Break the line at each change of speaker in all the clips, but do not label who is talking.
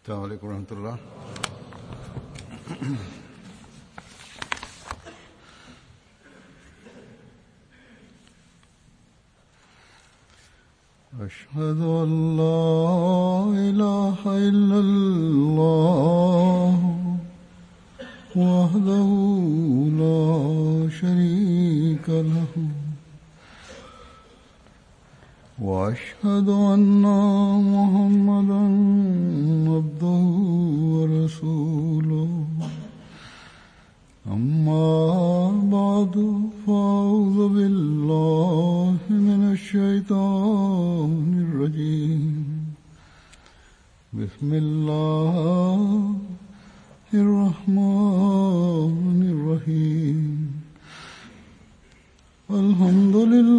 السلام عليكم ورحمة الله أشهد أن لا إله إلا الله وحده لا شريك له وأشهد أن محمدا عبده ورسوله أما بعد فأعوذ بالله من الشيطان الرجيم بسم الله الرحمن الرحيم الحمد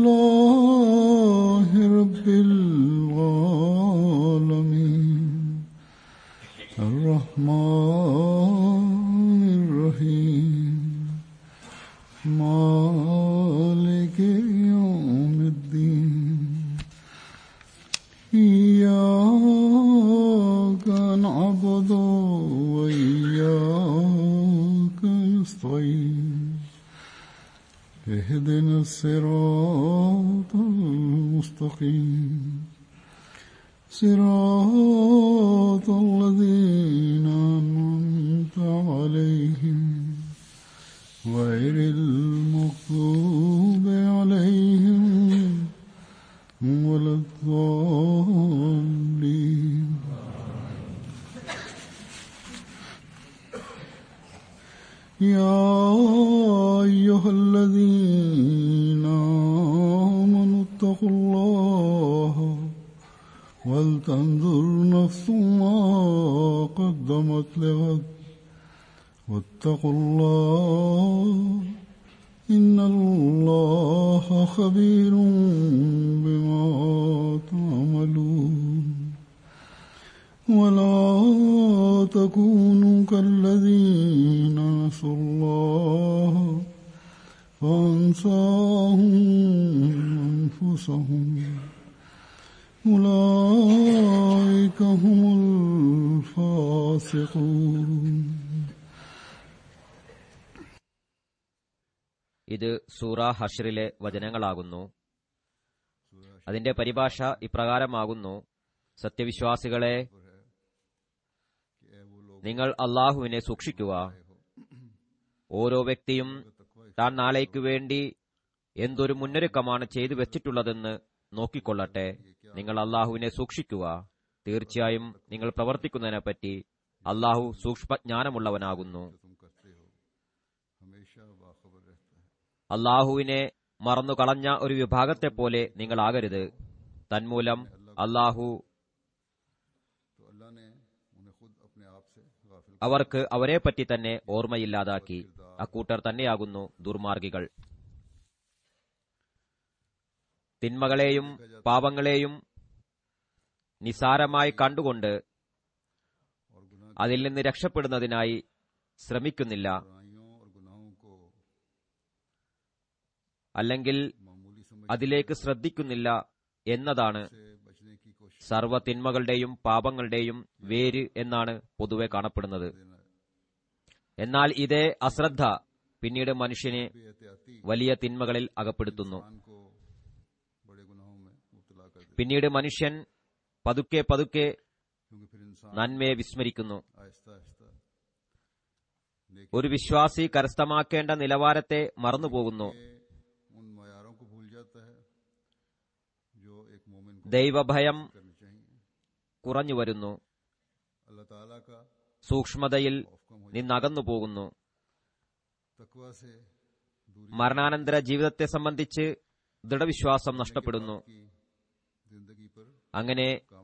لله رب العالمين الرحمن الرحيم مالك يوم الدين إياك نعبد وإياك نستعين اهدنا الصراط المستقيم صراط الذين أنعمت عليهم غير المغضوب عليهم ولا الضالين يا أيها الذين آمنوا اتقوا الله ولتنظر نفس ما قدمت لغد واتقوا الله إن الله خبير بما تعملون ولا تكونوا كالذين نسوا الله فأنساهم أنفسهم أولئك هم الفاسقون
ഇത് സൂറ ഹഷറിലെ വചനങ്ങളാകുന്നു അതിന്റെ പരിഭാഷ ഇപ്രകാരമാകുന്നു സത്യവിശ്വാസികളെ നിങ്ങൾ അള്ളാഹുവിനെ സൂക്ഷിക്കുക ഓരോ വ്യക്തിയും താൻ നാളേക്ക് വേണ്ടി എന്തൊരു മുന്നൊരുക്കമാണ് ചെയ്തു വെച്ചിട്ടുള്ളതെന്ന് നോക്കിക്കൊള്ളട്ടെ നിങ്ങൾ അള്ളാഹുവിനെ സൂക്ഷിക്കുക തീർച്ചയായും നിങ്ങൾ പ്രവർത്തിക്കുന്നതിനെപ്പറ്റി അള്ളാഹു സൂക്ഷ്മജ്ഞാനമുള്ളവനാകുന്നു അള്ളാഹുവിനെ മറന്നു കളഞ്ഞ ഒരു വിഭാഗത്തെപ്പോലെ നിങ്ങളാകരുത് തന്മൂലം അള്ളാഹു അവർക്ക് അവരെപ്പറ്റി തന്നെ ഓർമ്മയില്ലാതാക്കി അക്കൂട്ടർ തന്നെയാകുന്നു ദുർമാർഗികൾ തിന്മകളെയും പാപങ്ങളെയും നിസാരമായി കണ്ടുകൊണ്ട് അതിൽ നിന്ന് രക്ഷപ്പെടുന്നതിനായി ശ്രമിക്കുന്നില്ല അല്ലെങ്കിൽ അതിലേക്ക് ശ്രദ്ധിക്കുന്നില്ല എന്നതാണ് സർവ തിന്മകളുടെയും പാപങ്ങളുടെയും വേര് എന്നാണ് പൊതുവെ കാണപ്പെടുന്നത് എന്നാൽ ഇതേ അശ്രദ്ധ പിന്നീട് മനുഷ്യനെ വലിയ തിന്മകളിൽ അകപ്പെടുത്തുന്നു പിന്നീട് മനുഷ്യൻ പതുക്കെ പതുക്കെ നന്മയെ വിസ്മരിക്കുന്നു ഒരു വിശ്വാസി കരസ്ഥമാക്കേണ്ട നിലവാരത്തെ മറന്നുപോകുന്നു ദൈവഭയം കുറഞ്ഞു വരുന്നു സൂക്ഷ്മതയിൽ നിന്നകന്നു പോകുന്നു മരണാനന്തര ജീവിതത്തെ സംബന്ധിച്ച് ദൃഢവിശ്വാസം നഷ്ടപ്പെടുന്നു അങ്ങനെ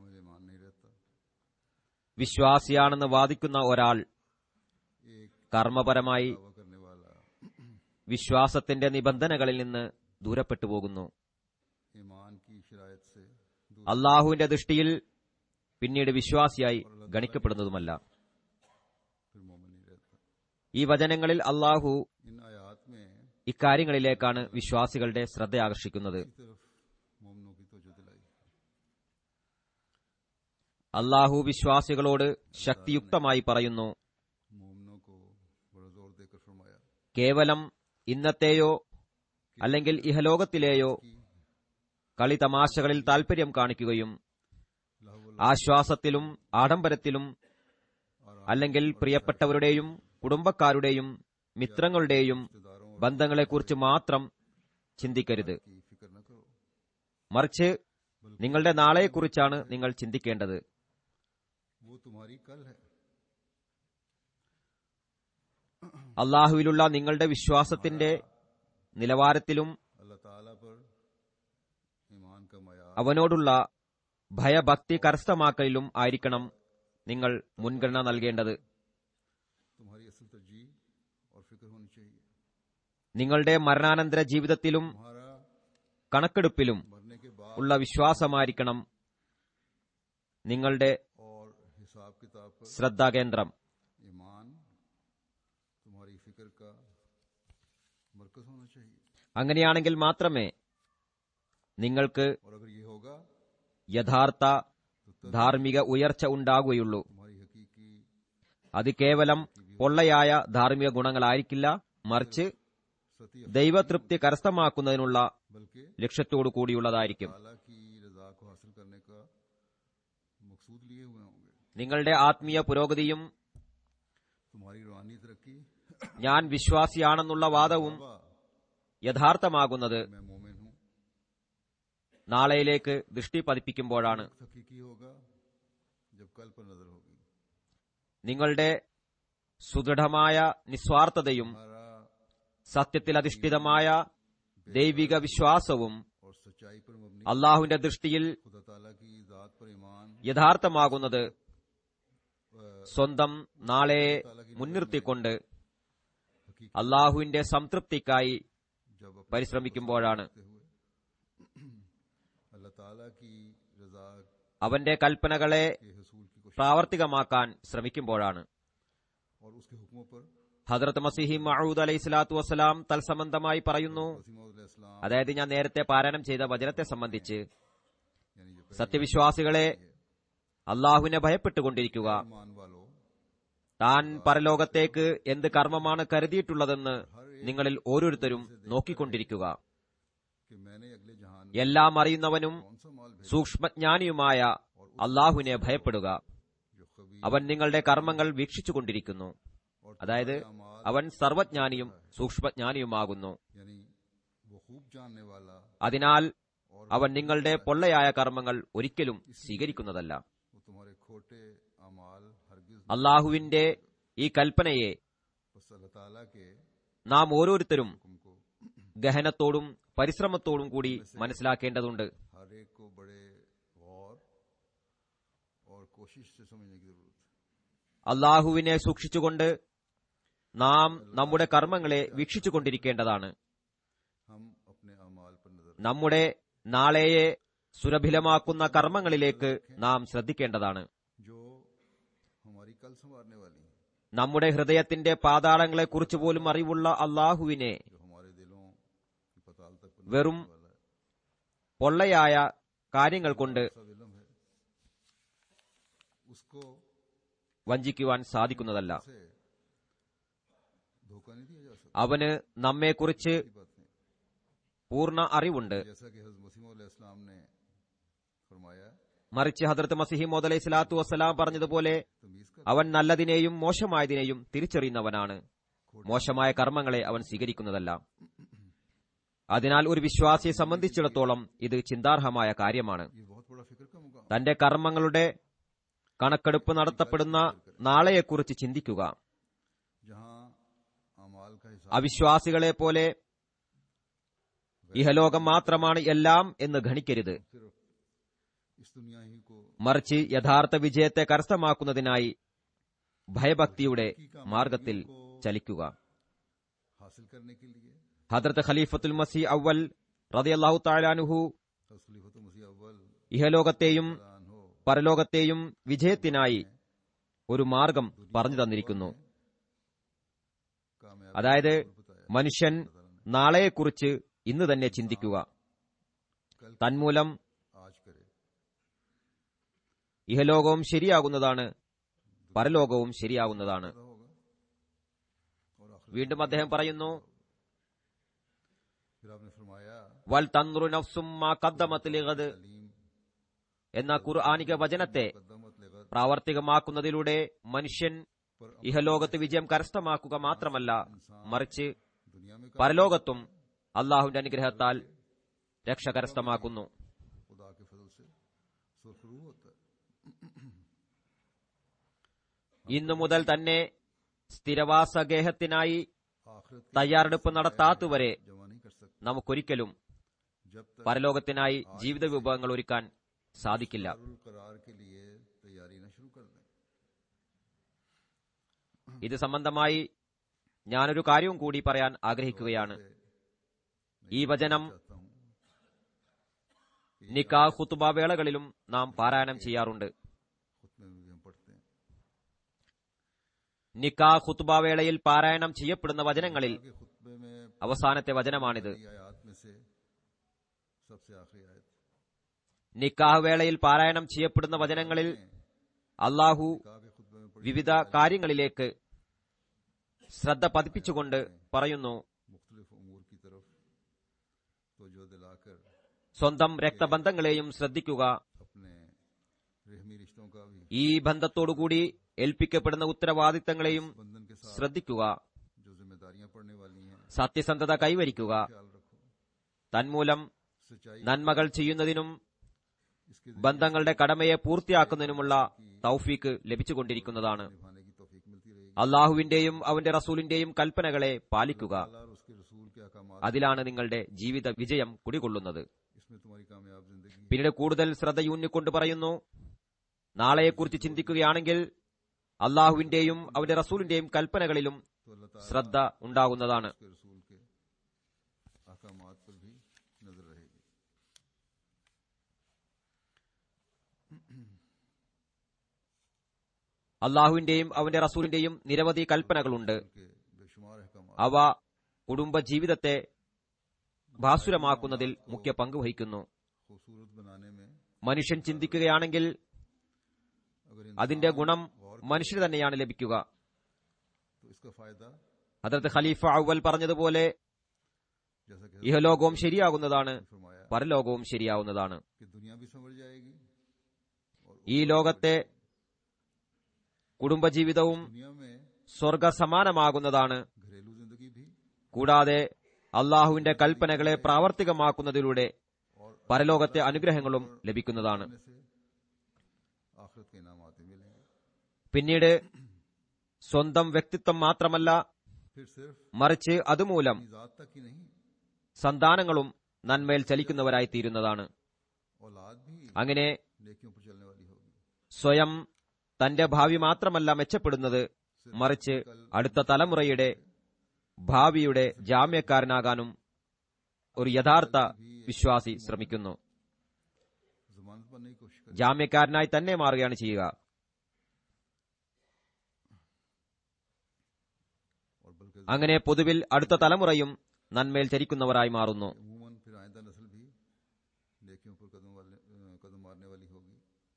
വിശ്വാസിയാണെന്ന് വാദിക്കുന്ന ഒരാൾ കർമ്മപരമായി വിശ്വാസത്തിന്റെ നിബന്ധനകളിൽ നിന്ന് ദൂരപ്പെട്ടു പോകുന്നു അള്ളാഹുവിന്റെ ദൃഷ്ടിയിൽ പിന്നീട് വിശ്വാസിയായി ഗണിക്കപ്പെടുന്നതുമല്ല ഈ വചനങ്ങളിൽ അള്ളാഹു ഇക്കാര്യങ്ങളിലേക്കാണ് വിശ്വാസികളുടെ ശ്രദ്ധ ആകർഷിക്കുന്നത് അള്ളാഹു വിശ്വാസികളോട് ശക്തിയുക്തമായി പറയുന്നു
मोमनों को बड़ा जोर देकर फरमाया
കേവലം ഇന്നത്തെയോ അല്ലെങ്കിൽ ഇഹലോകത്തിലെയോ കളി തമാശകളിൽ താൽപര്യം കാണിക്കുകയും ആശ്വാസത്തിലും ആഡംബരത്തിലും അല്ലെങ്കിൽ പ്രിയപ്പെട്ടവരുടെയും കുടുംബക്കാരുടെയും മിത്രങ്ങളുടെയും ബന്ധങ്ങളെക്കുറിച്ച് മാത്രം ചിന്തിക്കരുത്
कि फिक्र न करो
മറിച്ച് നിങ്ങളുടെ നാളെയെക്കുറിച്ചാണ് നിങ്ങൾ ചിന്തിക്കേണ്ടത്
वो तुम्हारी कल है
അള്ളാഹുവിലുള്ള നിങ്ങളുടെ വിശ്വാസത്തിന്റെ നിലവാരത്തിലും
अल्लाह ताला पर ईमान का मयार
അവനോടുള്ള ഭയഭക്തി കരസ്ഥമാക്കലിലും ആയിരിക്കണം നിങ്ങൾ മുൻഗണന നൽകേണ്ടത്
तुम्हारी असल तरजीह और फिक्र होनी चाहिए
നിങ്ങളുടെ മരണാനന്തര ജീവിതത്തിലും
तुम्हारा
കണക്കെടുപ്പിലും
मरने के बाद
ഉള്ള വിശ്വാസമായിരിക്കണം നിങ്ങളുടെ
और हिसाब किताब पर
ശ്രദ്ധാകേന്ദ്രം
ईमान तुम्हारी फिक्र का मरकज होना चाहिए
അങ്ങനെയാണെങ്കിൽ മാത്രമേ നിങ്ങൾക്ക്
और अगर ये होगा
യഥാർത്ഥ ധാർമ്മിക ഉയർച്ച ഉണ്ടാകുകയുള്ളൂ
तुम्हारी हकीकी
അത് കേവലം പൊള്ളയായ ധാർമ്മിക ഗുണങ്ങളായിരിക്കില്ല മറിച്ച്
सती
ദൈവതൃപ്തി കരസ്ഥമാക്കുന്നതിനുള്ള
बल्कि
ലക്ഷ്യത്തോടു കൂടിയുള്ളതായിരിക്കും
ताला की रजा को हासिल करने का मकसूद लिए हुए होंगे
നിങ്ങളുടെ ആത്മീയ പുരോഗതിയും
तुम्हारी रूहानी तरक्की
ഞാൻ വിശ്വാസിയാണെന്നുള്ള വാദവും
वाह,
യഥാർത്ഥമാകുന്നത്
मैं मोमिन हूँ
നാളെയിലേക്ക് ദൃഷ്ടി പതിപ്പിക്കുമ്പോഴാണ്
हकीकी होगा जब कल पर नजर होगी
നിങ്ങളുടെ സുദൃഢമായ നിസ്വാർത്ഥതയും
हमारा
സത്യത്തിൽ അധിഷ്ഠിതമായ ദൈവിക വിശ്വാസവും
और सच्चाई पर मबनी
അള്ളാഹുവിന്റെ ദൃഷ്ടിയിൽ
खुदा ताला की जात पर ईमान
യഥാർത്ഥമാകുന്നത്
अ,
സ്വന്തം നാളെയെ മുൻനിർത്തിക്കൊണ്ട്
हकीकी
അള്ളാഹുവിന്റെ സംതൃപ്തിക്കായി
जब अपने
പരിശ്രമിക്കുമ്പോഴാണ്
करते हुए अल्लाह ताला की रजा
അവന്റെ കൽപ്പനകളെ
के हसूल की कोशिश
പ്രാവർത്തികമാക്കാൻ ശ്രമിക്കുമ്പോഴാണ്
और उसके हुक्मों पर
ഹദ്രത്ത് മസിഹി മഹൂദ് അലൈഹി സ്വലാത്തു വസ്സലാം തൽസംബന്ധമായി പറയുന്നു
वसीम
അതായത് ഞാൻ നേരത്തെ പാരായണം ചെയ്ത വചനത്തെ സംബന്ധിച്ച്
यानी जो
സത്യവിശ്വാസികളെ അള്ളാഹുവിനെ ഭയപ്പെട്ടുകൊണ്ടിരിക്കുക
ईमान वालों
താൻ പരലോകത്തേക്ക് എന്ത് കർമ്മമാണ് കരുതിയിട്ടുള്ളതെന്ന് നിങ്ങളിൽ ഓരോരുത്തരും നോക്കിക്കൊണ്ടിരിക്കുക
कि मैंने अगले जहान में
എല്ലാം അറിയുന്നവനും
कौन सा माल भेजा
സൂക്ഷ്മജ്ഞാനിയുമായ അള്ളാഹുവിനെ ഭയപ്പെടുക
जो कभी
അവൻ നിങ്ങളുടെ കർമ്മങ്ങൾ വീക്ഷിച്ചുകൊണ്ടിരിക്കുന്നു
और
അതായത് അവൻ സർവജ്ഞാനിയും സൂക്ഷ്മജ്ഞാനിയുമാകുന്നു
यानी वो खूब जानने वाला
അതിനാൽ അവൻ നിങ്ങളുടെ പൊള്ളയായ കർമ്മങ്ങൾ ഒരിക്കലും സ്വീകരിക്കുന്നതല്ല
वो तुम्हारे खोटे अमाल हरगिज
അള്ളാഹുവിന്റെ ഈ കൽപ്പനയെ
बस अल्लाह ताला के
നാം ഓരോരുത്തരും
हुक्म को
ഗഹനത്തോടും പരിശ്രമത്തോടും കൂടി മനസ്സിലാക്കേണ്ടതുണ്ട്
हर एक को बड़े गौर और कोशिश से समझने की जरूरत है
അള്ളാഹുവിനെ സൂക്ഷിച്ചുകൊണ്ട് നാം നമ്മുടെ കർമ്മങ്ങളെ വീക്ഷിച്ചുകൊണ്ടിരിക്കേണ്ടതാണ്
हम अपने अमाल पर नजर
നമ്മുടെ നാളെയെ സുരഭിലമാക്കുന്ന കർമ്മങ്ങളിലേക്ക് നാം ശ്രദ്ധിക്കേണ്ടതാണ്
जो हमारी कल संवारने वाली है
നമ്മുടെ ഹൃദയത്തിന്റെ പാതാളങ്ങളെക്കുറിച്ച് പോലും അറിവുള്ള അള്ളാഹുവിനെ
जो हमारे दिलों की पताल तक पर
വെറും
नजर वाला है
പൊള്ളയായ കാര്യങ്ങൾ കൊണ്ട്
ऐसा विलम है उसको
വഞ്ചിക്കുവാൻ സാധിക്കുന്നതല്ല
से धोखा नहीं दिया जा सकता
അവന് നമ്മെക്കുറിച്ച്
की बात नहीं
പൂർണ്ണ അറിവുണ്ട്
जैसा कि हजरत मसीम इस्लाम ने फरमाया
മറിച്ച് ഹദ്രത്ത് മസിഹിമോദ് അലൈഹി സ്വലാത്തു വസ്സലാം പറഞ്ഞതുപോലെ
तमीज कर
അവൻ നല്ലതിനെയും മോശമായതിനെയും തിരിച്ചറിയുന്നവനാണ് മോശമായ കർമ്മങ്ങളെ അവൻ സ്വീകരിക്കുന്നതല്ല അതിനാൽ ഒരു വിശ്വാസിയെ സംബന്ധിച്ചിടത്തോളം ഇത് ചിന്താർഹമായ കാര്യമാണ്
ये बहुत बड़ा फिक्र का मुकाम
തന്റെ കർമ്മങ്ങളുടെ കണക്കെടുപ്പ് നടത്തപ്പെടുന്ന നാളെയെക്കുറിച്ച് ചിന്തിക്കുക
जहाँ अमाल का हिसाब
അവിശ്വാസികളെ പോലെ ഇഹലോകം മാത്രമാണ് എല്ലാം എന്ന് ഗണിക്കരുത്
सिर्फ इस दुनिया ही को
മറിച്ച് യഥാർത്ഥ വിജയത്തെ കരസ്ഥമാക്കുന്നതിനായി ഭയഭക്തിയുടെ മാർഗത്തിൽ ചലിക്കുക
हासिल करने के लिए
ഹദ്രത്ത് ഖലീഫത്തുൽ മസി അവൽ റതിയല്ലാഹു താലാനുഹു
खलीफत मसीह अव्वल
ഇഹലോകത്തെയും
ऐलान हो
പരലോകത്തെയും വിജയത്തിനായി ഒരു മാർഗം പറഞ്ഞു തന്നിരിക്കുന്നു
कामयाब
അതായത്
बताया
മനുഷ്യൻ നാളെയെക്കുറിച്ച് ഇന്ന് തന്നെ ചിന്തിക്കുക
कल
തന്മൂലം
आज करे
ഇഹലോകവും ശരിയാകുന്നതാണ് പരലോകവും ശരിയാകുന്നതാണ്
पैदा होगा और आखिर
വീണ്ടും അദ്ദേഹം പറയുന്നു
फिर आपने फरमाया
വൽ തന്റു നഫ്സും മാ ഖദ്ദമത് ലിഗദ്
अलीम
എന്ന ഖുർആാനിക വചനത്തെ
कदमत लगत
പ്രാവർത്തികമാക്കുന്നതിലൂടെ മനുഷ്യൻ
पर
ഇഹലോകത്ത് വിജയം കരസ്ഥമാക്കുക മാത്രമല്ല മറിച്ച്
दुनिया में
പരലോകത്തും അള്ളാഹുവിന്റെ അനുഗ്രഹത്താൽ രക്ഷ കരസ്ഥമാക്കുന്നു
खुदा के फजल से सुरखरू होता है
ഇന്നു മുതൽ തന്നെ സ്ഥിരവാസഗേഹത്തിനായി
आखिरत के
തയ്യാറെടുപ്പ് നടത്താത്തവരെ
जमा नहीं कर सकते
നമുക്കൊരിക്കലും
जब तक
പരലോകത്തിനായി ജീവിത വിഭവങ്ങൾ ഒരുക്കാൻ സാധിക്കില്ല
दारुल करार के लिए तैयारी न शुरू कर दें
ഇത് സംബന്ധമായി ഞാനൊരു കാര്യവും കൂടി പറയാൻ ആഗ്രഹിക്കുകയാണ് ഈ വചനം
चाहता हूँ
നിക്കാ ഖുത്തുബ വേളകളിലും നാം പാരായണം ചെയ്യാറുണ്ട്
खुतबे में भी हम पढ़ते हैं
നിക്കാ ഖുത്തുബ വേളയിൽ പാരായണം ചെയ്യപ്പെടുന്ന വചനങ്ങളിൽ
आगे खुतबे में
അവസാനത്തെ വചനമാണിത്
पढ़ी आयात में से सबसे आखिरी आयत
നിക്കാഹ് വേളയിൽ പാരായണം ചെയ്യപ്പെടുന്ന വചനങ്ങളിൽ അള്ളാഹു
कहा कि खुतबे में पढ़ी
വിവിധ കാര്യങ്ങളിലേക്ക് ശ്രദ്ധ പതിപ്പിച്ചുകൊണ്ട് പറയുന്നു
मुख्तलिफ उमूर की तरफ तो जो दिलाकर
സ്വന്തം രക്തബന്ധങ്ങളെയും ശ്രദ്ധിക്കുക
अपने रहमी रिश्तों का भी
ഈ ബന്ധത്തോടുകൂടി ഏൽപ്പിക്കപ്പെടുന്ന ഉത്തരവാദിത്തങ്ങളെയും
बंधन के साथ
ശ്രദ്ധിക്കുക
जो जिम्मेदारियां पड़ने वाली हैं
സത്യസന്ധത കൈവരിക്കുക
ख्याल रखो
തന്മൂലം
सच्चाई
നന്മകൾ ചെയ്യുന്നതിനും
इसके
ബന്ധങ്ങളുടെ കടമയെ പൂർത്തിയാക്കുന്നതിനുമുള്ള തൗഫീക്ക് ലഭിച്ചുകൊണ്ടിരിക്കുന്നതാണ്
निभाने की तौफीक मिलती रहेगी
അള്ളാഹുവിന്റെയും അവന്റെ റസൂലിന്റെയും കൽപ്പനകളെ പാലിക്കുക
अल्लाह और उसके रसूल के अहकाम
അതിലാണ് നിങ്ങളുടെ ജീവിത വിജയം കുടികൊള്ളുന്നത്
इसमें तुम्हारी कामयाब जिंदगी
പിന്നീട് കൂടുതൽ ശ്രദ്ധയൂന്നിക്കൊണ്ട് പറയുന്നു നാളെയെക്കുറിച്ച് ചിന്തിക്കുകയാണെങ്കിൽ അള്ളാഹുവിന്റെയും അവന്റെ റസൂലിന്റെയും കൽപ്പനകളിലും
तो अल्लाह ताला
ശ്രദ്ധ ഉണ്ടാകുന്നതാണ്
उसके रसूल के अहकाम पर भी नजर रहेगी
അള്ളാഹുവിന്റെയും അവന്റെ റസൂലിന്റെയും നിരവധി കൽപ്പനകളുണ്ട്
के बेशुमार अहकाम
അവ കുടുംബ ജീവിതത്തെ ഭാസുരമാക്കുന്നതിൽ മുഖ്യ പങ്ക് വഹിക്കുന്നു
खूबसूरत बनाने में
മനുഷ്യൻ ചിന്തിക്കുകയാണെങ്കിൽ
अगर
അതിന്റെ ഗുണം മനുഷ്യന് തന്നെയാണ് ലഭിക്കുക
तो इसका फायदा
ഹദ്രത്ത് ഖലീഫ അവൽ പറഞ്ഞതുപോലെ
जैसा कि
ഇഹലോകവും ശരിയാകുന്നതാണ്
फरमाया
പരലോകവും ശരിയാവുന്നതാണ്
कि दुनिया भी संभल जाएगी
ഈ ലോകത്തെ കുടുംബജീവിതവും
दुनिया में
സ്വർഗ സമാനമാകുന്നതാണ്
घरेलू जिंदगी भी
കൂടാതെ അള്ളാഹുവിന്റെ കൽപ്പനകളെ പ്രാവർത്തികമാക്കുന്നതിലൂടെ പരലോകത്തെ അനുഗ്രഹങ്ങളും ലഭിക്കുന്നതാണ്
करने से आखिरत के इनाम आते मिलेंगे
പിന്നീട് സ്വന്തം വ്യക്തിത്വം മാത്രമല്ല
फिर सिर्फ
മറിച്ച് അതുമൂലം
अपनी जात तक ही नहीं
സന്താനങ്ങളും നന്മയിൽ ചലിക്കുന്നവരായി തീരുന്നതാണ്
औलाद भी
അങ്ങനെ
नेकियों पर चलने वाली होगी
സ്വയം തന്റെ ഭാവി മാത്രമല്ല മെച്ചപ്പെടുന്നത് മറിച്ച് അടുത്ത തലമുറയുടെ ഭാവിയുടെ ജാമ്യക്കാരനാകാനും ഒരു യഥാർത്ഥ വിശ്വാസി ശ്രമിക്കുന്നു
जमानत बनने की कोशिश करें
ജാമ്യക്കാരനായി തന്നെ മാറുകയാണ് ചെയ്യുക
और बल्कि
അങ്ങനെ പൊതുവിൽ അടുത്ത തലമുറയും നന്മയിൽ ചരിക്കുന്നവരായി മാറുന്നു
अमूमन फिर आइंदा नस्ल भी नेकियों पर कदम वाले अ, कदम मारने वाली होगी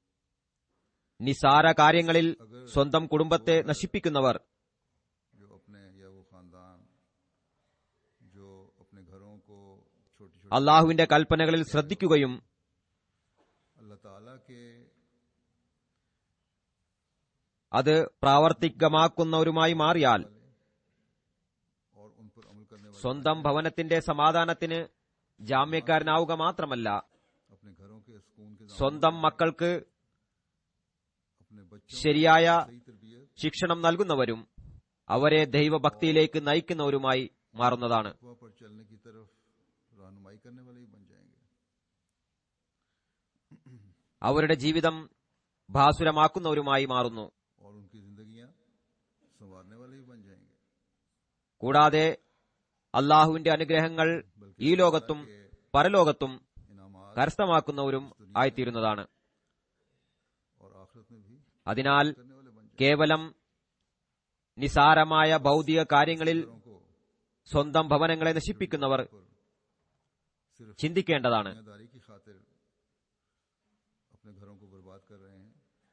നിസാര കാര്യങ്ങളിൽ സ്വന്തം കുടുംബത്തെ നശിപ്പിക്കുന്നവർ
जो अपने या वो खानदान जो अपने घरों को छोटी छोटी
അള്ളാഹുവിന്റെ കൽപ്പനകളിൽ ശ്രദ്ധിക്കുകയും
अल्लाह ताला के
അത് പ്രാവർത്തികമാക്കുന്നവരുമായി മാറിയാൽ
और उन पर अमल करने वाले
സ്വന്തം ഭവനത്തിന്റെ സമാധാനത്തിന് ജാമ്യക്കാരനാവുക മാത്രമല്ല
अपने घरों के सुकून के
സ്വന്തം മക്കൾക്ക്
अपने बच्चों
ശരിയായ
सही तरबियत
ശിക്ഷണം നൽകുന്നവരും അവരെ ദൈവഭക്തിയിലേക്ക് നയിക്കുന്നവരുമായി മാറുന്നതാണ്
तकवा पर चलने की तरफ रहनुमाई करने वाले ही बन जाएंगे
അവരുടെ ജീവിതം ഭാസുരമാക്കുന്നവരുമായി മാറുന്നു
और उनकी जिंदगियां संवारने वाले ही बन जाएंगे
കൂടാതെ അള്ളാഹുവിന്റെ അനുഗ്രഹങ്ങൾ ഈ ലോകത്തും പരലോകത്തും
इनामात
കരസ്ഥമാക്കുന്നവരും ആയിത്തീരുന്നതാണ്
और आखिरत में भी
അതിനാൽ
करने वाले बन
കേവലം നിസാരമായ ഭൗതിക കാര്യങ്ങളിൽ
जाएंगे को
സ്വന്തം ഭവനങ്ങളെ നശിപ്പിക്കുന്നവർ ചിന്തിക്കേണ്ടതാണ്
दुनियादारी की खातिर अपने घरों को बर्बाद कर रहे हैं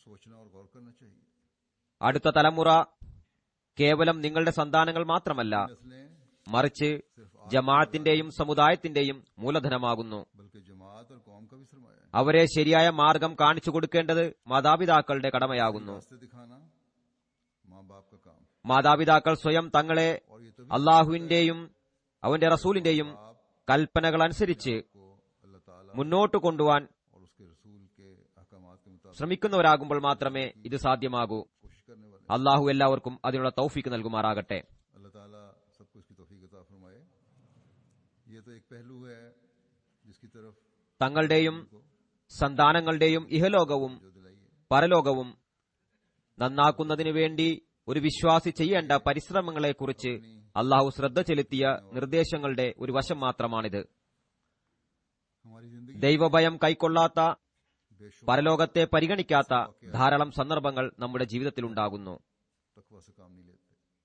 सोचना और गौर करना चाहिए
അടുത്ത തലമുറ കേവലം നിങ്ങളുടെ സന്താനങ്ങൾ മാത്രമല്ല
नस्लें
മറിച്ച് ജമാഅത്തിന്റെയും സമുദായത്തിന്റെയും മൂലധനമാകുന്നു
बल्कि जमात और कौम का भी सरमाया है
അവരെ ശരിയായ മാർഗം കാണിച്ചു കൊടുക്കേണ്ടത് മാതാപിതാക്കളുടെ കടമയാകുന്നു
रास्ते दिखाना माँ बाप का काम है।
മാതാപിതാക്കൾ സ്വയം തങ്ങളെ
और ये तभी
അള്ളാഹുവിന്റെയും അവന്റെ റസൂലിന്റെയും കൽപ്പനകൾ അനുസരിച്ച്
को अल्लाह ताला
മുന്നോട്ട് കൊണ്ടുപോവാൻ
और उसके रसूल के अहकामात के मुताबिक
ശ്രമിക്കുന്നവരാകുമ്പോൾ മാത്രമേ ഇത് സാധ്യമാകൂ
कोशिश करने वाले
അള്ളാഹു എല്ലാവർക്കും അതിനുള്ള തൗഫീക്ക് നൽകുമാറാകട്ടെ
अल्लाह ताला सबको इसकी तौफीक अता फरमाए ये तो एक पहलू है जिसकी तरफ
തങ്ങളുടെയും സന്താനങ്ങളുടെയും ഇഹലോകവും
जो दिलाई है
പരലോകവും നന്നാക്കുന്നതിനു വേണ്ടി ഒരു വിശ്വാസി ചെയ്യേണ്ട പരിശ്രമങ്ങളെക്കുറിച്ച് അള്ളാഹു ശ്രദ്ധ ചെലുത്തിയ നിർദ്ദേശങ്ങളുടെ ഒരു വശം മാത്രമാണിത്
हमारी जिंदगी
ദൈവഭയം കൈക്കൊള്ളാത്ത
बेशुमार
പരലോകത്തെ പരിഗണിക്കാത്ത ധാരാളം സന്ദർഭങ്ങൾ നമ്മുടെ ജീവിതത്തിലുണ്ടാകുന്നു
तकवा से काम नहीं लेते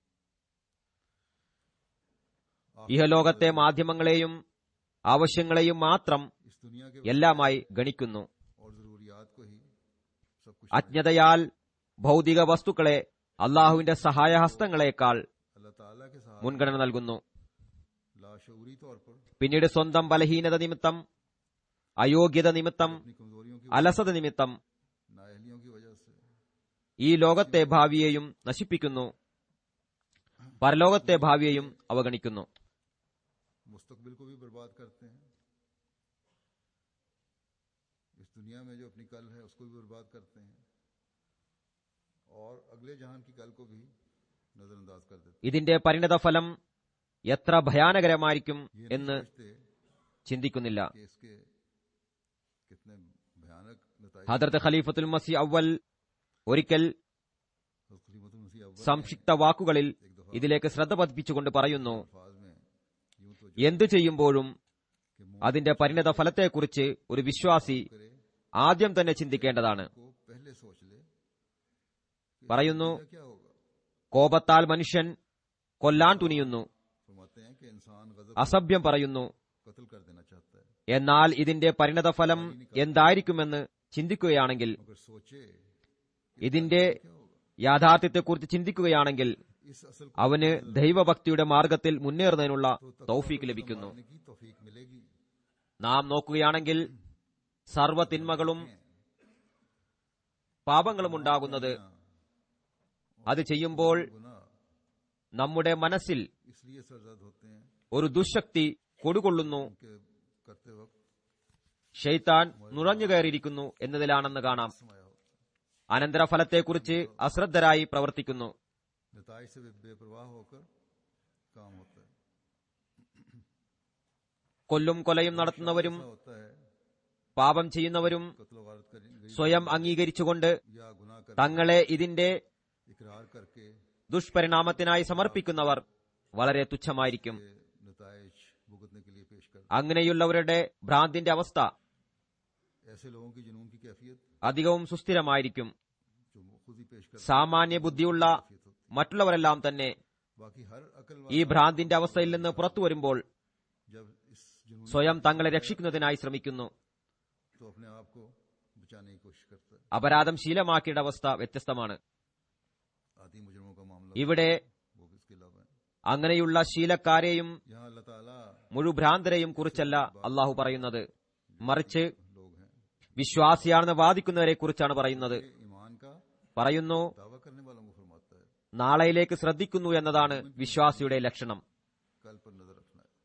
ഇഹലോകത്തെ മാധ്യമങ്ങളെയും ആവശ്യങ്ങളെയും മാത്രം
इस दुनिया के
എല്ലാമായി ഗണിക്കുന്നു
और जरूरियात को ही सब कुछ
അജ്ഞതയാൽ ഭൗതിക വസ്തുക്കളെ അള്ളാഹുവിന്റെ സഹായഹസ്തങ്ങളെക്കാൾ
अल्लाह ताला के साथ
മുൻഗണന നൽകുന്നു
लाशूरी तौर पर
പിന്നീട് സ്വന്തം ബലഹീനത നിമിത്തം അയോഗ്യത നിമിത്തം
अपनी कमजोरियों की
അലസത നിമിത്തം
नाअहलियों की वजह से
ഈ ലോകത്തെ ഭാവിയെയും നശിപ്പിക്കുന്നു പരലോകത്തെ ഭാവിയെയും അവഗണിക്കുന്നു
मुस्तकबिल को भी बर्बाद करते हैं इस दुनिया में जो अपनी कल है उसको भी बर्बाद करते हैं और अगले जहान की कल को भी नजरअंदाज कर देते
ഇതിന്റെ പരിണതഫലം എത്ര ഭയാനകരമായിരിക്കും
हैं ये
എന്ന്
नहीं सोचते
ചിന്തിക്കുന്നില്ല
कि इसके कितने भयानक नतीजे
ഹദർത്ത് ഖലീഫത്തുൽ മസി അവൽ ഒരിക്കൽ
खलीफतुल मसीह अव्वल
സംക്ഷിപ്ത വാക്കുകളിൽ ഇതിലേക്ക് ശ്രദ്ധ പതിപ്പിച്ചുകൊണ്ട് പറയുന്നു
अल्फाज में यूं तो
എന്തു ചെയ്യുമ്പോഴും
कि मुंह
അതിന്റെ പരിണത ഫലത്തെക്കുറിച്ച് ഒരു വിശ്വാസി
करे
ആദ്യം തന്നെ ചിന്തിക്കേണ്ടതാണ്
को पहले सोच ले
പറയുന്നു
क्या क्या होगा
കോപത്താൽ മനുഷ്യൻ കൊല്ലാൻ തുനിയുന്നു
फरमाते हैं कि इंसान गजब
അസഭ്യം പറയുന്നു
कत्ल कर देना चाहता है
എന്നാൽ ഇതിന്റെ പരിണതഫലം എന്തായിരിക്കുമെന്ന് ചിന്തിക്കുകയാണെങ്കിൽ
मगर सोचे
ഇതിന്റെ യാഥാർത്ഥ്യത്തെക്കുറിച്ച് ചിന്തിക്കുകയാണെങ്കിൽ
इस असल को
അവന് ദൈവഭക്തിയുടെ മാർഗത്തിൽ മുന്നേറുന്നതിനുള്ള തൗഫീക്ക് ലഭിക്കുന്നു
संभालने की तौफीक मिलेगी
നാം നോക്കുകയാണെങ്കിൽ സർവ്വ തിന്മകളും പാപങ്ങളും ഉണ്ടാകുന്നത് അത് ചെയ്യുമ്പോൾ
गुनाह
നമ്മുടെ മനസ്സിൽ
इसलिए सरजद होते हैं
ഒരു ദുശക്തി കൊടുകൊള്ളുന്നു
कि करते वक्त
ഷെയ്ത്താൻ നുറഞ്ഞുകയറിയിരിക്കുന്നു എന്നതിലാണെന്ന് കാണാം
समाया होता
അനന്തരഫലത്തെക്കുറിച്ച് അശ്രദ്ധരായി പ്രവർത്തിക്കുന്നു
है नताज से बे- बेपरवाह होकर काम होता है
കൊല്ലും കൊലയും നടത്തുന്നവരും
ऐसा होता है
പാപം ചെയ്യുന്നവരും
कत्ल वारत करेंगे
സ്വയം അംഗീകരിച്ചുകൊണ്ട്
या गुनाह कर
തങ്ങളെ ഇതിന്റെ
इकरार करके
ദുഷ്പരിണാമത്തിനായി സമർപ്പിക്കുന്നവർ വളരെ തുച്ഛമായിരിക്കും
नताज भुगतने के लिए पेश कर
അങ്ങനെയുള്ളവരുടെ ഭ്രാന്തിന്റെ അവസ്ഥ
ऐसे लोगों की जुनून की कैफियत
അധികവും സുസ്ഥിരമായിരിക്കും
जो खुद ही पेश कर
സാമാന്യ ബുദ്ധിയുള്ള മറ്റുള്ളവരെല്ലാം തന്നെ
बाकी हर अकल
ഈ ഭ്രാന്തിന്റെ അവസ്ഥയിൽ നിന്ന് പുറത്തു വരുമ്പോൾ
जब इस जुनून
സ്വയം തങ്ങളെ രക്ഷിക്കുന്നതിനായി ശ്രമിക്കുന്നു
तो अपने आप को बचाने की कोशिश करता है
അപരാധം ശീലമാക്കിയുടെ അവസ്ഥ വ്യത്യസ്തമാണ്
आदि मुजरमों का मामला
ഇവിടെ
वो भी इसके अलावा है
അങ്ങനെയുള്ള ശീലക്കാരെയും
यहाँ अल्लाह ताला
മുഴുഭ്രാന്തരെയും കുറിച്ചല്ല അള്ളാഹു പറയുന്നത് മറിച്ച്
लोग हैं
വിശ്വാസിയാണെന്ന് വാദിക്കുന്നവരെ കുറിച്ചാണ് പറയുന്നത്
ये ईमान का
പറയുന്നു
दावा करने वालों को फरमाता है
നാളെയിലേക്ക് ശ്രദ്ധിക്കുന്നു എന്നതാണ് വിശ്വാസിയുടെ ലക്ഷണം
कल पर नजर रखना है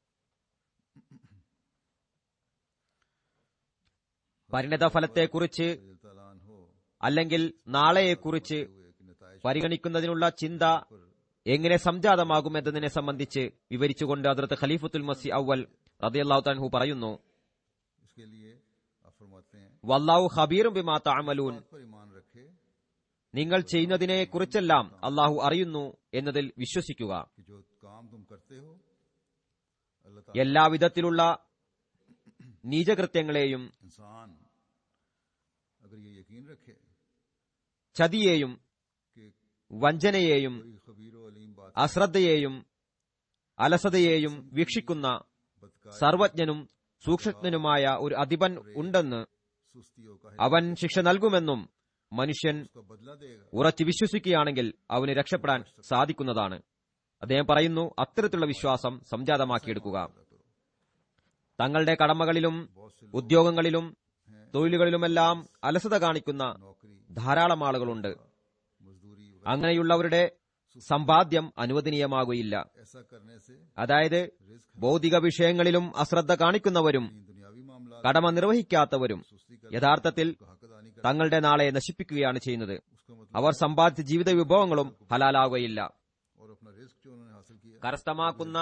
പരിണത ഫലത്തെക്കുറിച്ച്
रज़ी ताला अन्हो
അല്ലെങ്കിൽ നാളെയെക്കുറിച്ച്
हुए कि नताज
പരിഗണിക്കുന്നതിനുള്ള ചിന്ത എങ്ങനെ സംജാതമാകുമെന്നതിനെ സംബന്ധിച്ച് വിവരിച്ചുകൊണ്ട് അതിർത്ത് ഖലീഫത്തുൽ മസി അവൽ റദിയല്ലാഹു തൻഹു പറയുന്നു
इसके लिए आप फरमाते हैं
വല്ലാഹു ഖബീറും ബിമാ തഅമലൂൻ
बात पर ईमान रखे
നിങ്ങൾ ചെയ്യുന്നതിനെ കുറിച്ചെല്ലാം അള്ളാഹു അറിയുന്നു എന്നതിൽ വിശ്വസിക്കുക
कि जो काम तुम करते हो अल्लाह ताला
എല്ലാവിധത്തിലുള്ള നീചകൃത്യങ്ങളെയും
इंसान अगर ये यकीन रखे
ചതിയെയും
कि
വഞ്ചനയെയും
कोई खबीर अलीम बात
അശ്രദ്ധയെയും അലസതയെയും വീക്ഷിക്കുന്ന
बदकार
സർവജ്ഞനും സൂക്ഷ്മജ്ഞനുമായ ഒരു അധിപൻ ഉണ്ടെന്ന്
सुस्तियों का
അവൻ ശിക്ഷ നൽകുമെന്നും മനുഷ്യൻ
उसका बदला देगा
ഉറച്ചു വിശ്വസിക്കുകയാണെങ്കിൽ അവന് രക്ഷപ്പെടാൻ സാധിക്കുന്നതാണ് അദ്ദേഹം പറയുന്നു അത്തരത്തിലുള്ള വിശ്വാസം സംജാതമാക്കിയെടുക്കുക തങ്ങളുടെ കടമകളിലും
बहुत से
ഉദ്യോഗങ്ങളിലും തൊഴിലുകളിലുമെല്ലാം അലസത കാണിക്കുന്ന
नौकरी
ധാരാളം ആളുകളുണ്ട്
मजदूरी
അങ്ങനെയുള്ളവരുടെ സമ്പാദ്യം അനുവദനീയമാകുകയില്ല
ऐसा करने से
അതായത്
रिस्क
ഭൗതിക വിഷയങ്ങളിലും അശ്രദ്ധ കാണിക്കുന്നവരും
है दुनियावी मामला
കടമ നിർവഹിക്കാത്തവരും
सुस्ती कर
യഥാർത്ഥത്തിൽ
का हक अदा नहीं कर
തങ്ങളുടെ നാളെ നശിപ്പിക്കുകയാണ് ചെയ്യുന്നത്
उसका मतलब
അവർ സമ്പാദിച്ച ജീവിത വിഭവങ്ങളും ഹലാലാവുകയില്ല
और अपना रिस्क जो उन्होंने हासिल किया
കരസ്ഥമാക്കുന്ന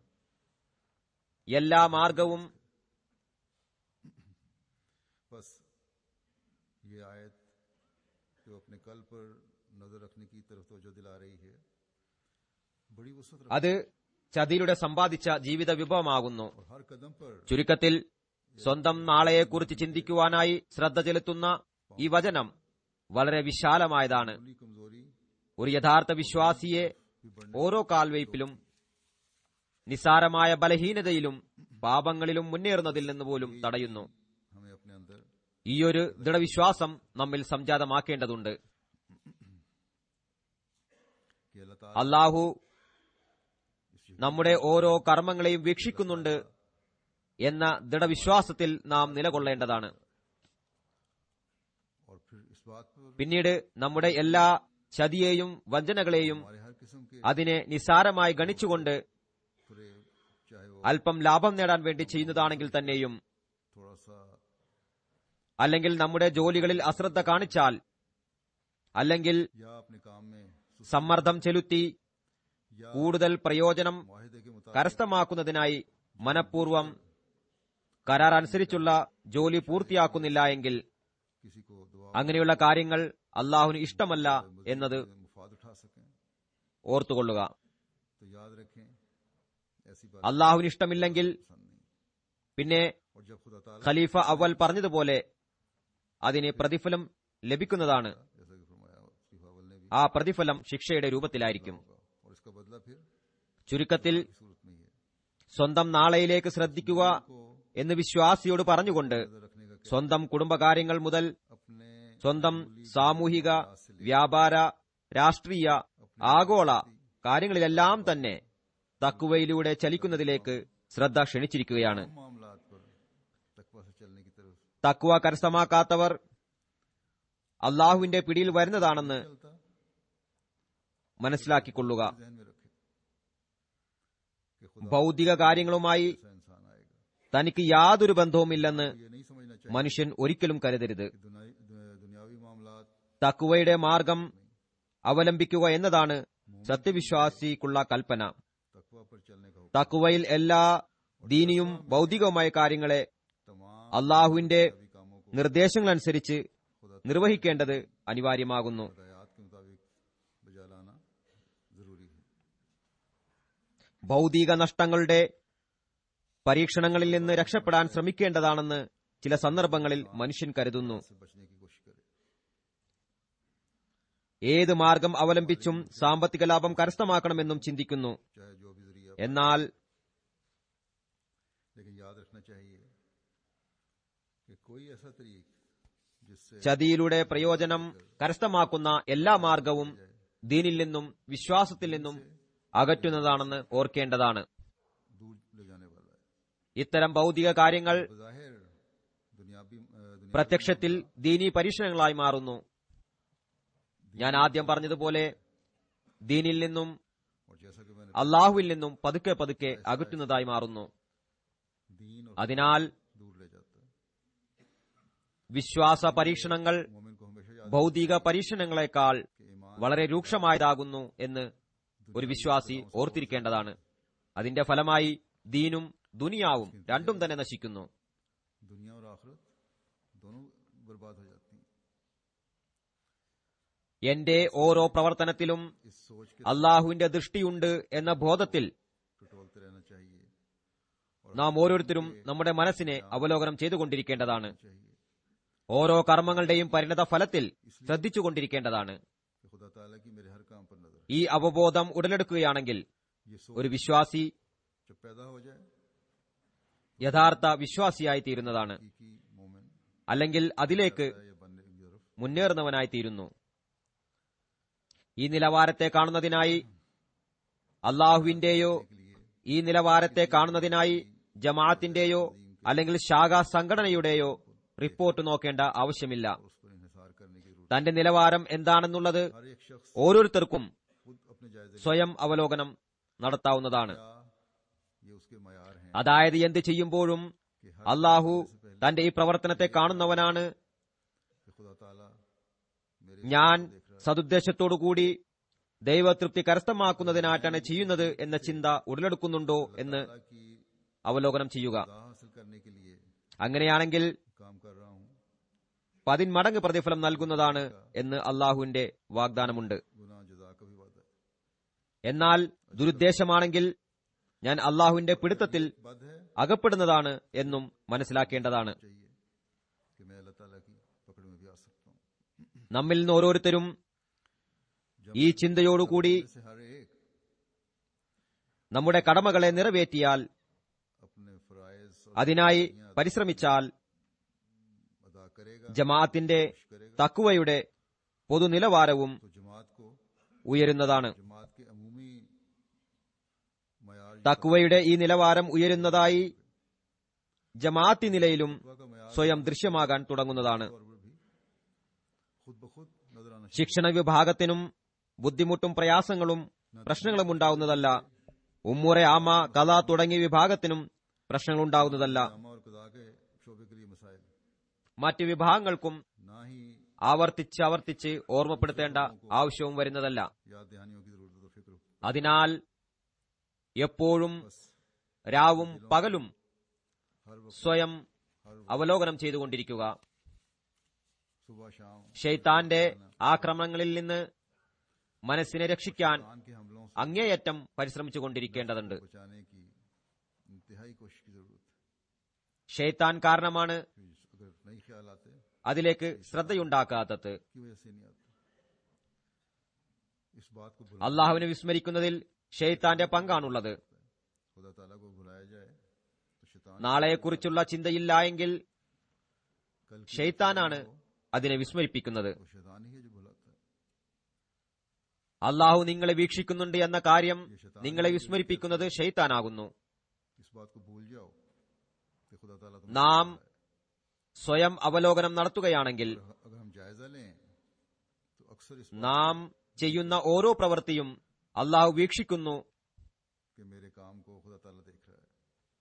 എല്ലാ മാർഗവും
बस ये आयत जो अपने कल पर नजर रखने की तरफ तवज्जो दिला रही है बड़ी वसत रख
അത് ചതിയിലൂടെ സമ്പാദിച്ച ജീവിത വിഭവമാകുന്നു
और हर कदम पर
ചുരുക്കത്തിൽ സ്വന്തം നാളെയെക്കുറിച്ച് ചിന്തിക്കുവാനായി ശ്രദ്ധ ചെലുത്തുന്ന ഈ വചനം വളരെ വിശാലമായതാണ്
अपनी कमजोरी
ഒരു യഥാർത്ഥ വിശ്വാസിയെ ഓരോ കാൽവയ്പിലും നിസാരമായ ബലഹീനതയിലും പാപങ്ങളിലും മുന്നേറുന്നതിൽ നിന്ന് പോലും തടയുന്നു
हमें अपने अंदर
ഈയൊരു ദൃഢവിശ്വാസം നമ്മിൽ സംജാതമാക്കേണ്ടതുണ്ട്
कि अल्लाह ताला
അള്ളാഹു നമ്മുടെ ഓരോ കർമ്മങ്ങളെയും വീക്ഷിക്കുന്നുണ്ട് എന്ന ദൃഢവിശ്വാസത്തിൽ നാം നിലകൊള്ളേണ്ടതാണ്
और फिर इस बात पर
പിന്നീട് നമ്മുടെ എല്ലാ ചതിയെയും വഞ്ചനകളെയും
हमारे हर किस्म के
അതിനെ നിസാരമായി ഗണിച്ചുകൊണ്ട്
फरेब चाहे वो
അല്പം ലാഭം നേടാൻ വേണ്ടി ചെയ്യുന്നതാണെങ്കിൽ തന്നെയും
थोड़ा सा
അല്ലെങ്കിൽ നമ്മുടെ ജോലികളിൽ അശ്രദ്ധ കാണിച്ചാൽ അല്ലെങ്കിൽ
या अपने काम में सुस्ती
സമ്മർദ്ദം ചെലുത്തി
या
കൂടുതൽ പ്രയോജനം
माहिदे के मुताबिक
കരസ്ഥമാക്കുന്നതിനായി മനഃപൂർവ്വം കരാർ അനുസരിച്ചുള്ള ജോലി പൂർത്തിയാക്കുന്നില്ല എങ്കിൽ
किसी को दुआ
അങ്ങനെയുള്ള കാര്യങ്ങൾ അള്ളാഹുവിന് ഇഷ്ടമല്ല എന്നത്
मुफाद उठा सकें
ഓർത്തുകൊള്ളുക
तो याद रखें ऐसी बात
അള്ളാഹുവിന് ഇഷ്ടമില്ലെങ്കിൽ
पसंद नहीं
പിന്നെ
और जब खुदा ताला
ഖലീഫ അവൽ പറഞ്ഞതുപോലെ അതിന് പ്രതിഫലം ലഭിക്കുന്നതാണ്
जैसा कि फरमाया खलीफा अव्वल ने भी
ആ പ്രതിഫലം ശിക്ഷയുടെ രൂപത്തിലായിരിക്കും
होगा और इसका बदला फिर
ചുരുക്കത്തിൽ
की सूरत में ही है
സ്വന്തം നാളെയിലേക്ക് ശ്രദ്ധിക്കുക
को
എന്ന് വിശ്വാസിയോട് പറഞ്ഞുകൊണ്ട്
नजर रखने का क्या
സ്വന്തം കുടുംബകാര്യങ്ങൾ മുതൽ
अपने
സ്വന്തം സാമൂഹിക വ്യാപാര രാഷ്ട്രീയ ആഗോള കാര്യങ്ങളിലെല്ലാം തന്നെ തക്കുവയിലൂടെ ചലിക്കുന്നതിലേക്ക് ശ്രദ്ധ ക്ഷണിച്ചിരിക്കുകയാണ്
तमाम मामलात पर तकवा से चलने की तरफ
തക്കുവ കരസ്ഥമാക്കാത്തവർ അള്ളാഹുവിന്റെ പിടിയിൽ വരുന്നതാണെന്ന്
चलता
മനസ്സിലാക്കിക്കൊള്ളുക
जहन में रखे कि खुदा
ഭൗതിക കാര്യങ്ങളുമായി
ऐसा इंसान आएगा
തനിക്ക് യാതൊരു ബന്ധവുമില്ലെന്ന്
ये नहीं समझना चाहिए
മനുഷ്യൻ ഒരിക്കലും കരുതരുത്
कि दुनियावी दु- दुनियावी मामलात
തക്കുവയുടെ മാർഗം അവലംബിക്കുക എന്നതാണ് സത്യവിശ്വാസിക്കുള്ള കൽപ്പന
तकवा पर चलने का हुक्म
തക്കുവയിൽ എല്ലാ ദീനിയും ഭൗതികവുമായ കാര്യങ്ങളെ
तमाम
അള്ളാഹുവിന്റെ
दुनियावी कामों को
നിർദ്ദേശങ്ങളനുസരിച്ച്
खुदा
നിർവഹിക്കേണ്ടത് അനിവാര്യമാകുന്നു
हदायत के मुताबिक बजा लाना जरूरी है
ഭൗതിക നഷ്ടങ്ങളുടെ പരീക്ഷണങ്ങളിൽ നിന്ന് രക്ഷപ്പെടാൻ ശ്രമിക്കേണ്ടതാണെന്ന് ചില സന്ദർഭങ്ങളിൽ മനുഷ്യൻ കരുതുന്നു
से बचने की कोशिश करे
ഏത് മാർഗം അവലംബിച്ചും സാമ്പത്തിക ലാഭം കരസ്ഥമാക്കണമെന്നും ചിന്തിക്കുന്നു
चाहे जो भी जरिया
എന്നാൽ
लेकिन याद रखना चाहिए कि कोई ऐसा तरीक जिससे
ചതിയിലൂടെ പ്രയോജനം കരസ്ഥമാക്കുന്ന എല്ലാ മാർഗവും ദീനിൽ നിന്നും വിശ്വാസത്തിൽ നിന്നും അകറ്റുന്നതാണെന്ന് ഓർക്കേണ്ടതാണ്
दूर ले जाने वाला है
ഇത്തരം ഭൗതിക കാര്യങ്ങൾ
बज़ाहिर दुनियावी अ, दुनिया
പ്രത്യക്ഷത്തിൽ ദീനീ പരീക്ഷണങ്ങളായി മാറുന്നു ഞാൻ ആദ്യം പറഞ്ഞതുപോലെ ദീനിൽ നിന്നും
और जैसा कि मैंने
അള്ളാഹുവിൽ നിന്നും പതുക്കെ പതുക്കെ അകറ്റുന്നതായി മാറുന്നു
दीन और
അതിനാൽ
दूर ले जाता है
വിശ്വാസ പരീക്ഷണങ്ങൾ
मोमिन को हमेशा याद
ഭൗതിക പരീക്ഷണങ്ങളെക്കാൾ
कि ईमान
വളരെ രൂക്ഷമായതാകുന്നു എന്ന് ഒരു വിശ്വാസി ഓർത്തിരിക്കേണ്ടതാണ് അതിന്റെ ഫലമായി ദീനും ദുനിയാവും രണ്ടും തന്നെ നശിക്കുന്നു
दुनिया और आखिरत दोनों बर्बाद हो जाती हैं
എന്റെ ഓരോ പ്രവർത്തനത്തിലും
इस सोच के
അള്ളാഹുവിന്റെ ദൃഷ്ടിയുണ്ട് എന്ന ബോധത്തിൽ
टटोलते रहना चाहिए
നാം ഓരോരുത്തരും നമ്മുടെ മനസ്സിനെ അവലോകനം ചെയ്തുകൊണ്ടിരിക്കേണ്ടതാണ്
चाहिए
ഓരോ കർമ്മങ്ങളുടെയും പരിണത ഫലത്തിൽ ശ്രദ്ധിച്ചുകൊണ്ടിരിക്കേണ്ടതാണ്
कि खुदा ताला की मेरे हर काम पर नजर है
ഈ അവബോധം ഉടലെടുക്കുകയാണെങ്കിൽ
ये सोच
ഒരു വിശ്വാസി
जब पैदा हो जाए
യഥാർത്ഥ വിശ്വാസിയായി തീരുന്നതാണ്
की मोमिन
അല്ലെങ്കിൽ അതിലേക്ക്
या बनने की तरफ
മുന്നേറുന്നവനായി തീരുന്നു ഈ നിലവാരത്തെ കാണുന്നതിനായി അള്ളാഹുവിന്റെയോ
के लिए
ഈ നിലവാരത്തെ കാണുന്നതിനായി ജമാഅത്തിന്റെയോ അല്ലെങ്കിൽ ശാഖാ സംഘടനയുടെയോ റിപ്പോർട്ട് നോക്കേണ്ട ആവശ്യമില്ല
और उस पर इंहिसार करने की जरूरत
തന്റെ നിലവാരം എന്താണെന്നുള്ളത്
हर एक शख्स
ഓരോരുത്തർക്കും
खुद अपने जायजे
സ്വയം അവലോകനം നടത്താവുന്നതാണ്
क्या ये उसके मयार हैं
അതായത് എന്ത് ചെയ്യുമ്പോഴും
कि हर
അള്ളാഹു തന്റെ ഈ പ്രവർത്തനത്തെ കാണുന്നവനാണ്
कि खुदा ताला मेरे
ഞാൻ സതുദ്ദേശത്തോടുകൂടി ദൈവതൃപ്തി കരസ്ഥമാക്കുന്നതിനായിട്ടാണ് ചെയ്യുന്നത് എന്ന ചിന്ത ഉടലെടുക്കുന്നുണ്ടോ എന്ന്
ताला की
അവലോകനം ചെയ്യുക
खुदा हासिल करने के लिए
അങ്ങനെയാണെങ്കിൽ
काम कर रहा हूँ
പതിന്മടങ്ങ് പ്രതിഫലം നൽകുന്നതാണ് എന്ന് അള്ളാഹുവിന്റെ വാഗ്ദാനമുണ്ട്
गुनाह जजा का भी वादा है
എന്നാൽ ദുരുദ്ദേശമാണെങ്കിൽ ഞാൻ അള്ളാഹുവിന്റെ പിടുത്തത്തിൽ
बद है
അകപ്പെടുന്നതാണ് എന്നും മനസ്സിലാക്കേണ്ടതാണ്
चाहिए कि मैं अल्लाह ताला की पकड़ में भी आ सकता हूँ
നമ്മിൽ നിന്ന് ഓരോരുത്തരും ഈ ചിന്തയോടുകൂടി
से हर एक
നമ്മുടെ കടമകളെ നിറവേറ്റിയാൽ
अपने फराइज और
അതിനായി പരിശ്രമിച്ചാൽ
अदा करेगा
ജമാഅത്തിന്റെ
कोशिश करेगा
തക്കുവയുടെ പൊതുനിലവാരവും
तो जमात को
ഉയരുന്നതാണ്
जमात के अमूमी मयार
തക്കുവയുടെ ഈ നിലവാരം ഉയരുന്നതായി ജമാഅത്തി നിലയിലും
का मयार
സ്വയം ദൃശ്യമാകാൻ തുടങ്ങുന്നതാണ്
और भी खुद ब खुद नजर आना
ശിക്ഷണ വിഭാഗത്തിനും ബുദ്ധിമുട്ടും പ്രയാസങ്ങളും പ്രശ്നങ്ങളും ഉണ്ടാവുന്നതല്ല ഉമ്മുറെ ആമ കഥ തുടങ്ങിയ വിഭാഗത്തിനും പ്രശ്നങ്ങൾ ഉണ്ടാവുന്നതല്ല
जामा और खुदा के शोबे के लिए मसाइल
മറ്റ് വിഭാഗങ്ങൾക്കും
ना ही
ആവർത്തിച്ച് ആവർത്തിച്ച് ഓർമ്മപ്പെടുത്തേണ്ട ആവശ്യവും വരുന്നതല്ല
याद दहानियों की जरूरत और फिक्र
അതിനാൽ എപ്പോഴും
बस
രാവും പകലും
हर वक्त
സ്വയം
हर
അവലോകനം ചെയ്തുകൊണ്ടിരിക്കുക
सुबह शाम
ഷെയ്ത്താന്റെ ആക്രമണങ്ങളിൽ നിന്ന് മനസ്സിനെ രക്ഷിക്കാൻ
कान के हमलों से
അങ്ങേയറ്റം പരിശ്രമിച്ചുകൊണ്ടിരിക്കേണ്ടതുണ്ട്
बचाने की इंतहाई कोशिश की जरूरत है
ഷെയ്ത്താൻ കാരണമാണ്
फिर अगर नई ख्याल आते
അതിലേക്ക് ശ്രദ്ധയുണ്ടാക്കാത്തത്
की वजह से नहीं आते इस बात को भुला
അള്ളാഹുവിനെ വിസ്മരിക്കുന്നതിൽ ഷെയ്ത്താന്റെ പങ്കാണുള്ളത്
खुदा ताला को भुलाया जाए तो शैतान
നാളെക്കുറിച്ചുള്ള ചിന്തയില്ല എങ്കിൽ
कल की
ഷെയ്ത്താനാണ് അതിനെ വിസ്മരിപ്പിക്കുന്നത്
वो शैतान ही है जो भुलाता है
അള്ളാഹു നിങ്ങളെ വീക്ഷിക്കുന്നുണ്ട് എന്ന കാര്യം നിങ്ങളെ വിസ്മരിപ്പിക്കുന്നത് ഷെയ്ത്താനാകുന്നു
इस बात को भूल जाओ कि खुदा ताला तुम्हें
നാം
भुला है।
സ്വയം അവലോകനം നടത്തുകയാണെങ്കിൽ
अगर हम जायजा लें तो अक्सर इस
നാം ചെയ്യുന്ന ഓരോ പ്രവൃത്തിയും അള്ളാഹു വീക്ഷിക്കുന്നു
कि मेरे काम को खुदा ताला देख रहा है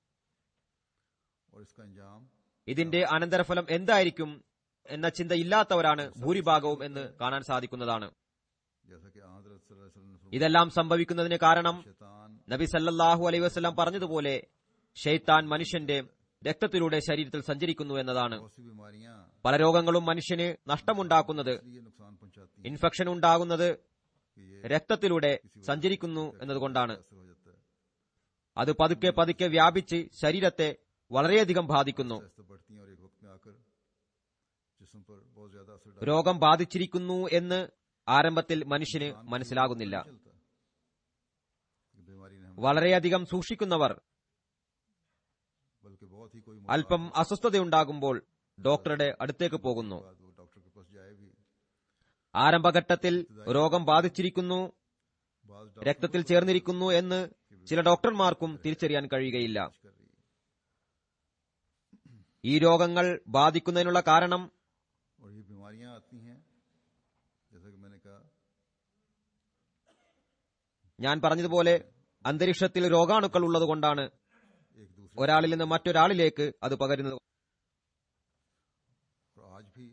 और इसका अंजाम
ഇതിന്റെ അനന്തരഫലം എന്തായിരിക്കും എന്ന ചിന്ത ഇല്ലാത്തവരാണ് ഭൂരിഭാഗവും എന്ന് കാണാൻ സാധിക്കുന്നതാണ്
जैसा कि हजरत सल्लल्लाहु अलैहि वसल्लम ने फरमाया,
ഇതെല്ലാം സംഭവിക്കുന്നതിന് കാരണം
शैतान
നബി സല്ലല്ലാഹു അലൈഹി വസല്ലം പറഞ്ഞതുപോലെ ഷെയ്ത്താൻ മനുഷ്യന്റെ രക്തത്തിലൂടെ ശരീരത്തിൽ സഞ്ചരിക്കുന്നു എന്നതാണ്
बहुत सी बीमारियां
പല രോഗങ്ങളും മനുഷ്യന് നഷ്ടമുണ്ടാക്കുന്നത്
इसलिए नुकसान पहुंचाती हैं
ഇൻഫെക്ഷൻ ഉണ്ടാകുന്നത്
कि ये
രക്തത്തിലൂടെ സഞ്ചരിക്കുന്നു എന്നതുകൊണ്ടാണ്
असर हो जाता है
അത് പതുക്കെ പതുക്കെ വ്യാപിച്ച് ശരീരത്തെ വളരെയധികം ബാധിക്കുന്നു
ऐसे बढ़ती हैं और एक वक्त में आकर जिस्म पर बहुत ज्यादा असर डालती
രോഗം ബാധിച്ചിരിക്കുന്നു എന്ന് ആരംഭത്തിൽ മനുഷ്യന് മനസ്സിലാകുന്നില്ല
है। चलता कि बीमारी ने हम
വളരെയധികം സൂക്ഷിക്കുന്നവർ
बल्कि बहुत ही कोई
അല്പം അസ്വസ്ഥതയുണ്ടാകുമ്പോൾ ഡോക്ടറുടെ അടുത്തേക്ക് പോകുന്നു
बाद वो डॉक्टर के पास जाए भी
ആരംഭഘട്ടത്തിൽ രോഗം ബാധിച്ചിരിക്കുന്നു
बाद
രക്തത്തിൽ ചേർന്നിരിക്കുന്നു എന്ന് ചില ഡോക്ടർമാർക്കും തിരിച്ചറിയാൻ കഴിയുകയില്ല
कर रही है
ഈ രോഗങ്ങൾ ബാധിക്കുന്നതിനുള്ള കാരണം
और ये बीमारियां आती हैं जैसा कि मैंने कहा
ഞാൻ പറഞ്ഞതുപോലെ അന്തരീക്ഷത്തിൽ രോഗാണുക്കൾ ഉള്ളതുകൊണ്ടാണ്
एक दूसरे
ഒരാളിൽ നിന്ന് മറ്റൊരാളിലേക്ക് അത് പകരുന്നത്
और आज भी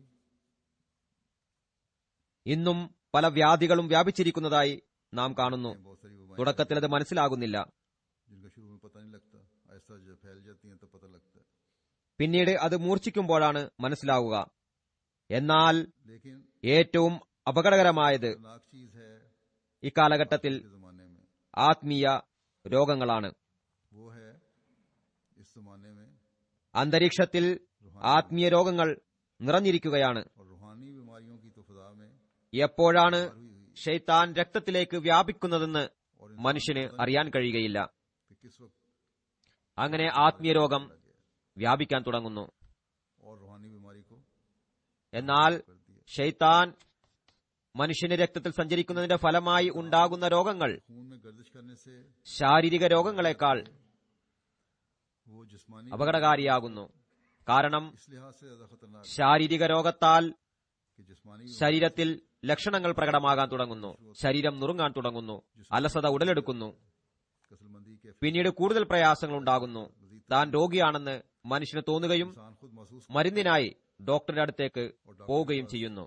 ഇന്നും പല വ്യാധികളും വ്യാപിച്ചിരിക്കുന്നതായി നാം കാണുന്നു
बहुत सारी बीमारियां
തുടക്കത്തിൽ അത് മനസ്സിലാകുന്നില്ല
जिनका शुरू में पता नहीं लगता ऐसा जब फैल जाती हैं तब पता लगता है
പിന്നീട് അത് മൂർച്ഛിക്കുമ്പോഴാണ് മനസ്സിലാവുക എന്നാൽ
लेकिन
ഏറ്റവും അപകടകരമായത്
खतरनाक चीज है
ഇക്കാലഘട്ടത്തിൽ
के जमाने में
ആത്മീയ രോഗങ്ങളാണ്
वो है इस जमाने में
അന്തരീക്ഷത്തിൽ ആത്മീയ രോഗങ്ങൾ നിറഞ്ഞിരിക്കുകയാണ്
और रूहानी बीमारियों की तो खुदा में
എപ്പോഴാണ്
हुई हुई
ഷെയ്ത്താൻ രക്തത്തിലേക്ക് വ്യാപിക്കുന്നതെന്ന്
और
മനുഷ്യന് അറിയാൻ കഴിയുകയില്ല
कि किस वक्त
അങ്ങനെ ആത്മീയ രോഗം വ്യാപിക്കാൻ തുടങ്ങുന്നു
और रूहानी बीमारी को
എന്നാൽ
कर दिया
ഷെയ്ത്താൻ മനുഷ്യന്റെ രക്തത്തിൽ സഞ്ചരിക്കുന്നതിന്റെ ഫലമായി ഉണ്ടാകുന്ന രോഗങ്ങൾ
खून में गर्दिश करने से
ശാരീരിക രോഗങ്ങളെക്കാൾ
वो जिस्मानी
അപകടകാരിയാകുന്നു കാരണം
इस लिहाज से ज्यादा खतरनाक
ശാരീരിക രോഗത്താൽ
कि जिस्मानी
ശരീരത്തിൽ ലക്ഷണങ്ങൾ പ്രകടമാകാൻ തുടങ്ങുന്നു ശരീരം നുറുങ്ങാൻ തുടങ്ങുന്നു അലസത ഉടലെടുക്കുന്നു
कसलमंदी के
പിന്നീട് കൂടുതൽ പ്രയാസങ്ങൾ ഉണ്ടാകുന്നു താൻ രോഗിയാണെന്ന് മനുഷ്യന് തോന്നുകയും
इंसान खुद महसूस
മരുന്നിനായി ഡോക്ടറുടെ അടുത്തേക്ക് പോവുകയും ചെയ്യുന്നു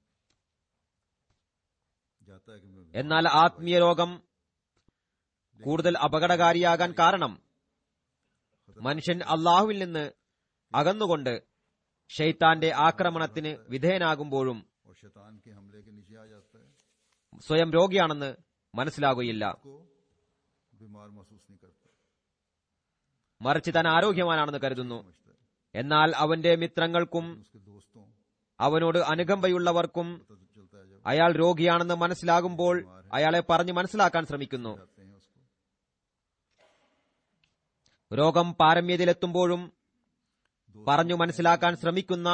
जाता है कि मैं
എന്നാൽ ആത്മീയ രോഗം കൂടുതൽ അപകടകാരിയാകാൻ കാരണം മനുഷ്യൻ അള്ളാഹുവിൽ നിന്ന് അകന്നുകൊണ്ട് ഷെയ്ത്താന്റെ ആക്രമണത്തിന് വിധേയനാകുമ്പോഴും
और शैतान के हमले के नीचे आ जाता है
സ്വയം രോഗിയാണെന്ന് മനസ്സിലാകുകയില്ല
को बीमार महसूस नहीं करता
മറിച്ച് താൻ ആരോഗ്യവാനാണെന്ന് കരുതുന്നു
समझता है
എന്നാൽ അവന്റെ മിത്രങ്ങൾക്കും
उसके दोस्तों
അവനോട് അനുകമ്പയുള്ളവർക്കും
पता तो चलता है जब
അയാൾ രോഗിയാണെന്ന് മനസ്സിലാകുമ്പോൾ അയാളെ പറഞ്ഞ് മനസ്സിലാക്കാൻ ശ്രമിക്കുന്നു
जाते हैं उसको
രോഗം പാരമ്യതയിലെത്തുമ്പോഴും പറഞ്ഞു മനസ്സിലാക്കാൻ ശ്രമിക്കുന്ന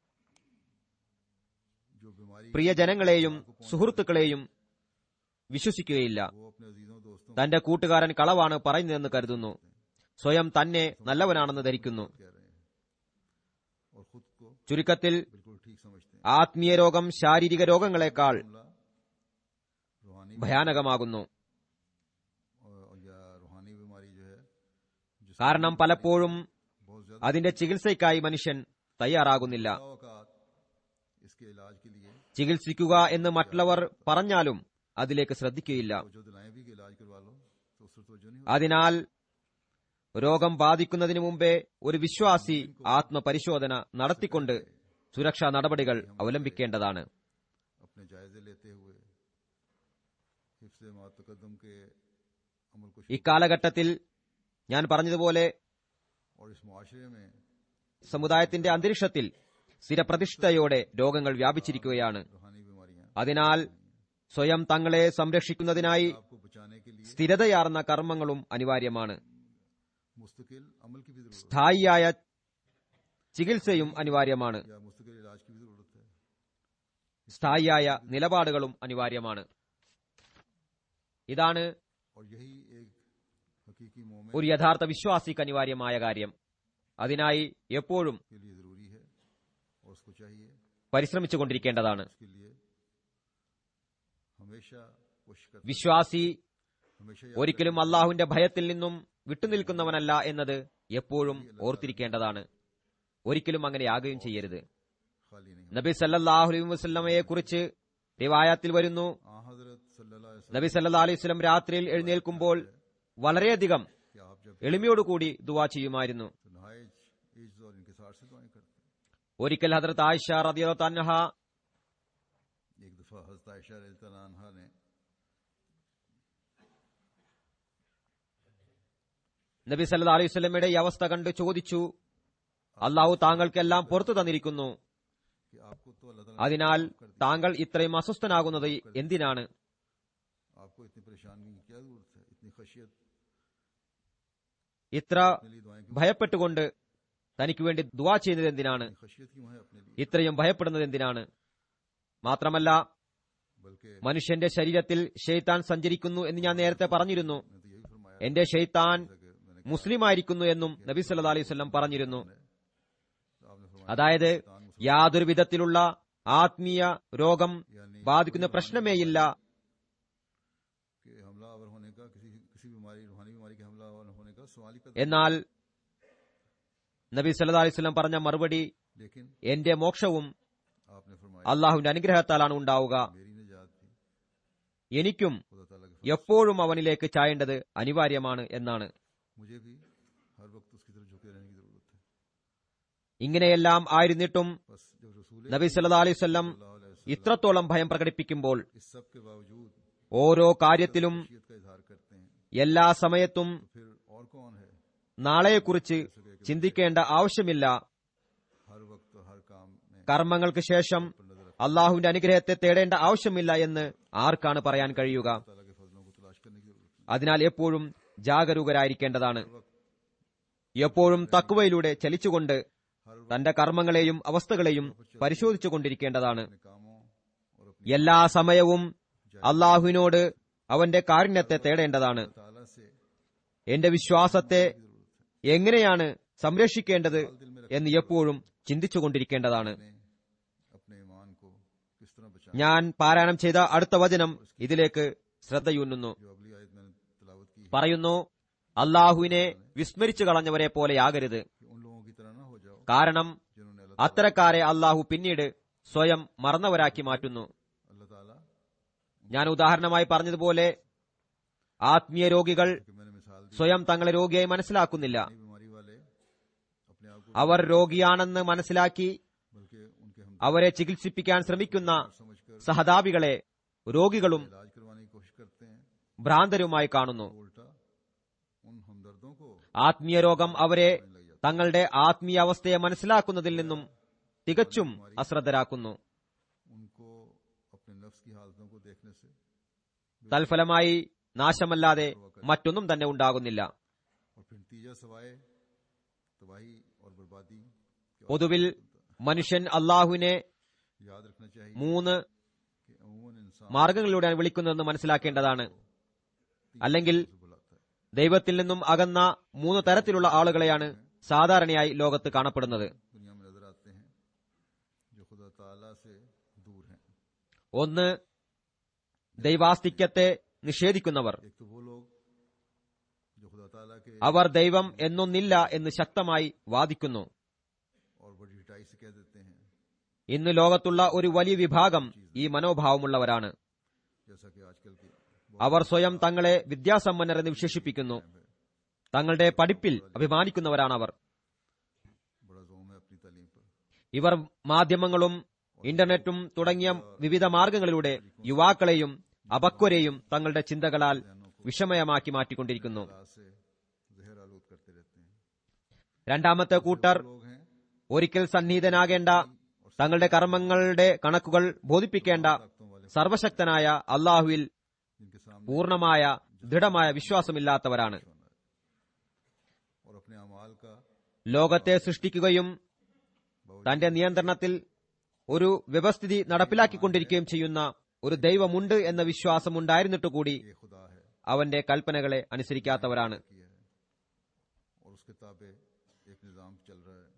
जो बीमारी
പ്രിയജനങ്ങളെയും സുഹൃത്തുക്കളെയും വിശ്വസിക്കുകയില്ല
वो अपने अजीजों दोस्तों
തന്റെ കൂട്ടുകാരൻ കളവാണ് പറയുന്നതെന്ന് കരുതുന്നു സ്വയം തന്നെ നല്ലവനാണെന്ന് ധരിക്കുന്നു
कह रहे हैं और खुद को
ചുരുക്കത്തിൽ
बिल्कुल ठीक समझते हैं
ആത്മീയ രോഗം ശാരീരിക രോഗങ്ങളെക്കാൾ
हमला रूहानी
ഭയാനകമാകുന്നു
और या रूहानी बीमारी जो है जिसका
കാരണം പലപ്പോഴും
बहुत ज्यादा
അതിന്റെ ചികിത്സയ്ക്കായി മനുഷ്യൻ തയ്യാറാകുന്നില്ല
औकात इसके इलाज के लिए
ചികിത്സിക്കുക എന്ന് മറ്റുള്ളവർ പറഞ്ഞാലും അതിലേക്ക് ശ്രദ്ധിക്കുകയില്ല
तो जो दिलाएं भी कि इलाज करवा लो तो उस तो जो नहीं
അതിനാൽ രോഗം ബാധിക്കുന്നതിന് മുമ്പേ ഒരു വിശ്വാസി ആത്മപരിശോധന നടത്തിക്കൊണ്ട് സുരക്ഷാ നടപടികൾ അവലംബിക്കേണ്ടതാണ്
अपने जायजे लेते हुए हिफ्स मातकदम के अमल को
ഇക്കാലഘട്ടത്തിൽ ഞാൻ പറഞ്ഞതുപോലെ
और इस मुआशरे में
സമുദായത്തിന്റെ അന്തരീക്ഷത്തിൽ സ്ഥിരപ്രതിഷ്ഠയോടെ രോഗങ്ങൾ വ്യാപിച്ചിരിക്കുകയാണ്
रूहानी बीमारियां
അതിനാൽ സ്വയം തങ്ങളെ സംരക്ഷിക്കുന്നതിനായി
आपको बचाने के लिए
സ്ഥിരതയാർന്ന കർമ്മങ്ങളും അനിവാര്യമാണ്
मुस्तकिल अमल की भी जरूरत
സ്ഥായിയായ ചികിത്സയും അനിവാര്യമാണ്
है या मुस्तकिल इलाज की भी जरूरत है
സ്ഥായിയായ നിലപാടുകളും അനിവാര്യമാണ് ഇതാണ്
और यही एक हकीकी मोमिन
ഒരു യഥാർത്ഥ വിശ്വാസിക്ക് അനിവാര്യമായ കാര്യം അതിനായി എപ്പോഴും
के लिए जरूरी है और उसको चाहिए
പരിശ്രമിച്ചുകൊണ്ടിരിക്കേണ്ടതാണ്
उसके लिए हमेशा कोशिश कर
വിശ്വാസി
हमेशा याद
ഒരിക്കലും അള്ളാഹുവിന്റെ ഭയത്തിൽ നിന്നും വിട്ടുനിൽക്കുന്നവനല്ല എന്നത് എപ്പോഴും ഓർത്തിരിക്കേണ്ടതാണ് ഒരിക്കലും അങ്ങനെയാകുകയും ചെയ്യരുത്
खाली नहीं
നബി സല്ലല്ലാഹു അലൈഹി വസല്ലമയെ കുറിച്ച് റിവായത്തിൽ വരുന്നു
आ हजरत सल्लल्लाहु अलैहि
നബി സല്ലല്ലാഹു അലൈഹി വസല്ലം രാത്രിയിൽ എഴുന്നേൽക്കുമ്പോൾ വളരെയധികം
वसल्लम कि आप जब
എളിമയോടുകൂടി ദുവാ ചെയ്യുമായിരുന്നു
तो नहाइज इज्ज और इनकिसार से दुआएं करते हैं
ഒരിക്കൽ ഹദ്രത്ത് ആയിഷ റളിയല്ലാഹു തൻഹ
एक दफा हजरत आयशा रज़ियल्लाहु अन्हा ने
നബി സല്ലല്ലാഹു അലൈഹി വസല്ലമയുടെ ഈ അവസ്ഥ കണ്ട് ചോദിച്ചു അള്ളാഹു താങ്കൾക്കെല്ലാം പുറത്തു തന്നിരിക്കുന്നു
कि आपको तो अल्लाह ताला
അതിനാൽ താങ്കൾ ഇത്രയും അസ്വസ്ഥനാകുന്നത് എന്തിനാണ്
आपको इतनी परेशानी की क्या जरूरत है इतनी खशियत
ഇത്ര
अपने लिए दुआएं क्यों
ഭയപ്പെട്ടുകൊണ്ട് തനിക്ക് വേണ്ടി ദുവാ ചെയ്യുന്നത് എന്തിനാണ്
इतनी खशियत क्यों है अपने लिए
ഇത്രയും ഭയപ്പെടുന്നത് എന്തിനാണ് മാത്രമല്ല
बल्कि
മനുഷ്യന്റെ ശരീരത്തിൽ ഷെയ്ത്താൻ സഞ്ചരിക്കുന്നു എന്ന് ഞാൻ നേരത്തെ പറഞ്ഞിരുന്നു
मैंने तो यही फरमाया
എന്റെ ഷെയ്ത്താൻ
था कि मैंने
മുസ്ലിം ആയിരിക്കുന്നു എന്നും നബി സല്ലല്ലാഹു അലൈഹി വസല്ലം പറഞ്ഞിരുന്നു
तो आपने फरमाया
അതായത്
शैतान मुसलमान
യാതൊരു വിധത്തിലുള്ള ആത്മീയ രോഗം
यानी
ബാധിക്കുന്ന പ്രശ്നമേയില്ല
कि हमलावर होने का किसी किसी बीमारी रूहानी बीमारी के हमलावर होने का सवाल ही पैदा
എന്നാൽ നബി സല്ലല്ലാഹു അലൈഹി വസല്ലം പറഞ്ഞ മറുപടി
लेकिन
എന്റെ മോക്ഷവും
आपने फरमाया
അള്ളാഹുവിന്റെ അനുഗ്രഹത്താലാണ് ഉണ്ടാവുക
मेरी निजात थी
എനിക്കും
खुदा ताला के
എപ്പോഴും അവനിലേക്ക് ചായേണ്ടത് അനിവാര്യമാണ് എന്നാണ്
मुझे भी हर वक्त उसकी तरफ झुके रहने की जरूरत है
ഇങ്ങനെയെല്ലാം ആയിരുന്നിട്ടും
बस जब रसूल
നബി സല്ലല്ലാഹു അലൈഹി വസല്ലം
सल्लल्लाहु अलैहि वसल्लम
ഇത്രത്തോളം ഭയം പ്രകടിപ്പിക്കുമ്പോൾ
इस सब के बावजूद
ഓരോ കാര്യത്തിലും
खशियत का इजहार करते हैं
എല്ലാ സമയത്തും
तो फिर और कौन है
നാളെയെക്കുറിച്ച് ചിന്തിക്കേണ്ട ആവശ്യമില്ല
हर वक्त हर काम में
കർമ്മങ്ങൾക്ക് ശേഷം
पर नजर
അള്ളാഹുവിന്റെ അനുഗ്രഹത്തെ തേടേണ്ട ആവശ്യമില്ല എന്ന് ആർക്കാണ് പറയാൻ കഴിയുക
ताला के फजलों को तलाश करने की जरूरत है
അതിനാൽ എപ്പോഴും ജാഗരൂകരായിരിക്കേണ്ടതാണ് എപ്പോഴും തക്കുവയിലൂടെ ചലിച്ചുകൊണ്ട് തന്റെ കർമ്മങ്ങളെയും അവസ്ഥകളെയും പരിശോധിച്ചുകൊണ്ടിരിക്കേണ്ടതാണ്
अपने कामों
എല്ലാ സമയവും അള്ളാഹുവിനോട് അവന്റെ കാരുണ്യത്തെ തേടേണ്ടതാണ്
ताला से
എന്റെ വിശ്വാസത്തെ എങ്ങനെയാണ് സംരക്ഷിക്കേണ്ടത് എന്ന് എപ്പോഴും ചിന്തിച്ചുകൊണ്ടിരിക്കേണ്ടതാണ്
ने अपने ईमान को किस तरह बचाया
ഞാൻ പാരായണം ചെയ്ത അടുത്ത വചനം ഇതിലേക്ക് ശ്രദ്ധയൂന്നുന്നു
जो अगली आयत मैंने तलावत की है
പറയുന്നു അള്ളാഹുവിനെ വിസ്മരിച്ചു കളഞ്ഞവരെ പോലെയാകരുത്
कि उन लोगों की तरह ना हो जाओ
കാരണം
जिन्होंने अल्लाह
അത്തരക്കാരെ അള്ളാഹു പിന്നീട് സ്വയം മറന്നവരാക്കി മാറ്റുന്നു
अल्लाह ताला
ഞാൻ ഉദാഹരണമായി പറഞ്ഞതുപോലെ ആത്മീയ രോഗികൾ
कि मैंने मिसाल दी
സ്വയം തങ്ങളെ രോഗിയായി മനസ്സിലാക്കുന്നില്ല
नई बीमारी वाले अपने आप को
അവർ രോഗിയാണെന്ന് മനസ്സിലാക്കി
बल्कि उनके हम
അവരെ ചികിത്സിപ്പിക്കാൻ ശ്രമിക്കുന്ന
समझकर
സഹതാപികളെ രോഗികളും
इलाज करवाने की कोशिश करते हैं
ഭ്രാന്തരുമായി കാണുന്നു
उल्टा उन हमदर्दों को
ആത്മീയ രോഗം അവരെ തങ്ങളുടെ ആത്മീയ അവസ്ഥയെ മനസ്സിലാക്കുന്നതിൽ നിന്നും തികച്ചും അശ്രദ്ധരാക്കുന്നു
उनको अपने नफ्स की हालतों को देखने से
തൽഫലമായി നാശമല്ലാതെ മറ്റൊന്നും തന്നെ ഉണ്ടാകുന്നില്ല
और फिर नतीजा सवाए तबाही और बर्बादी के
പൊതുവിൽ മനുഷ്യൻ അള്ളാഹുവിനെ
याद रखना चाहिए
മൂന്ന്
कि अमूमन इंसान
മാർഗങ്ങളിലൂടെയാണ് വിളിക്കുന്നതെന്ന് മനസ്സിലാക്കേണ്ടതാണ് അല്ലെങ്കിൽ
से बुलाता है
ദൈവത്തിൽ നിന്നും അകന്ന മൂന്ന് തരത്തിലുള്ള ആളുകളെയാണ് സാധാരണയായി ലോകത്ത് കാണപ്പെടുന്നത്
दुनिया में नजर आते हैं जो खुदा ताला से दूर हैं
ഒന്ന് ദൈവാസ്തിക്യത്തെ നിഷേധിക്കുന്നവർ
एक तो वो लोग जो खुदा ताला के
അവർ ദൈവം എന്നൊന്നില്ല എന്ന് ശക്തമായി വാദിക്കുന്നു
और बड़ी हिटाई से कह देते हैं
ഇന്ന് ലോകത്തുള്ള ഒരു വലിയ വിഭാഗം ഈ മനോഭാവമുള്ളവരാണ്
जैसा कि आजकल के
അവർ സ്വയം തങ്ങളെ വിദ്യാസമ്പന്നർ എന്ന് വിശേഷിപ്പിക്കുന്നു തങ്ങളുടെ പഠിപ്പിൽ അഭിമാനിക്കുന്നവരാണ് അവർ
बड़ा जोम है अपनी तालीम पर
ഇവർ മാധ്യമങ്ങളും ഇന്റർനെറ്റും തുടങ്ങിയ വിവിധ മാർഗങ്ങളിലൂടെ യുവാക്കളെയും അപക്വരെയും തങ്ങളുടെ ചിന്തകളാൽ വിഷമയമാക്കി മാറ്റിക്കൊണ്ടിരിക്കുന്നു
ताला से जहर आलूद करते रहते हैं
രണ്ടാമത്തെ കൂട്ടർ
लोग हैं
ഒരിക്കൽ സന്നിഹിതനാകേണ്ട തങ്ങളുടെ കർമ്മങ്ങളുടെ കണക്കുകൾ ബോധിപ്പിക്കേണ്ട
ताकतों वाले
സർവശക്തനായ അള്ളാഹുവിൽ
जिनके सामने
പൂർണമായ ദൃഢമായ വിശ്വാസമില്ലാത്തവരാണ്
होना है और अपने अमाल का
ലോകത്തെ സൃഷ്ടിക്കുകയും തന്റെ നിയന്ത്രണത്തിൽ ഒരു വ്യവസ്ഥിതി നടപ്പിലാക്കിക്കൊണ്ടിരിക്കുകയും ചെയ്യുന്ന ഒരു ദൈവമുണ്ട് എന്ന വിശ്വാസം ഉണ്ടായിരുന്നിട്ട് കൂടി
ये खुदा है
അവന്റെ കൽപ്പനകളെ അനുസരിക്കാത്തവരാണ്
किया है और उसके ताबे एक निजाम चल रहा है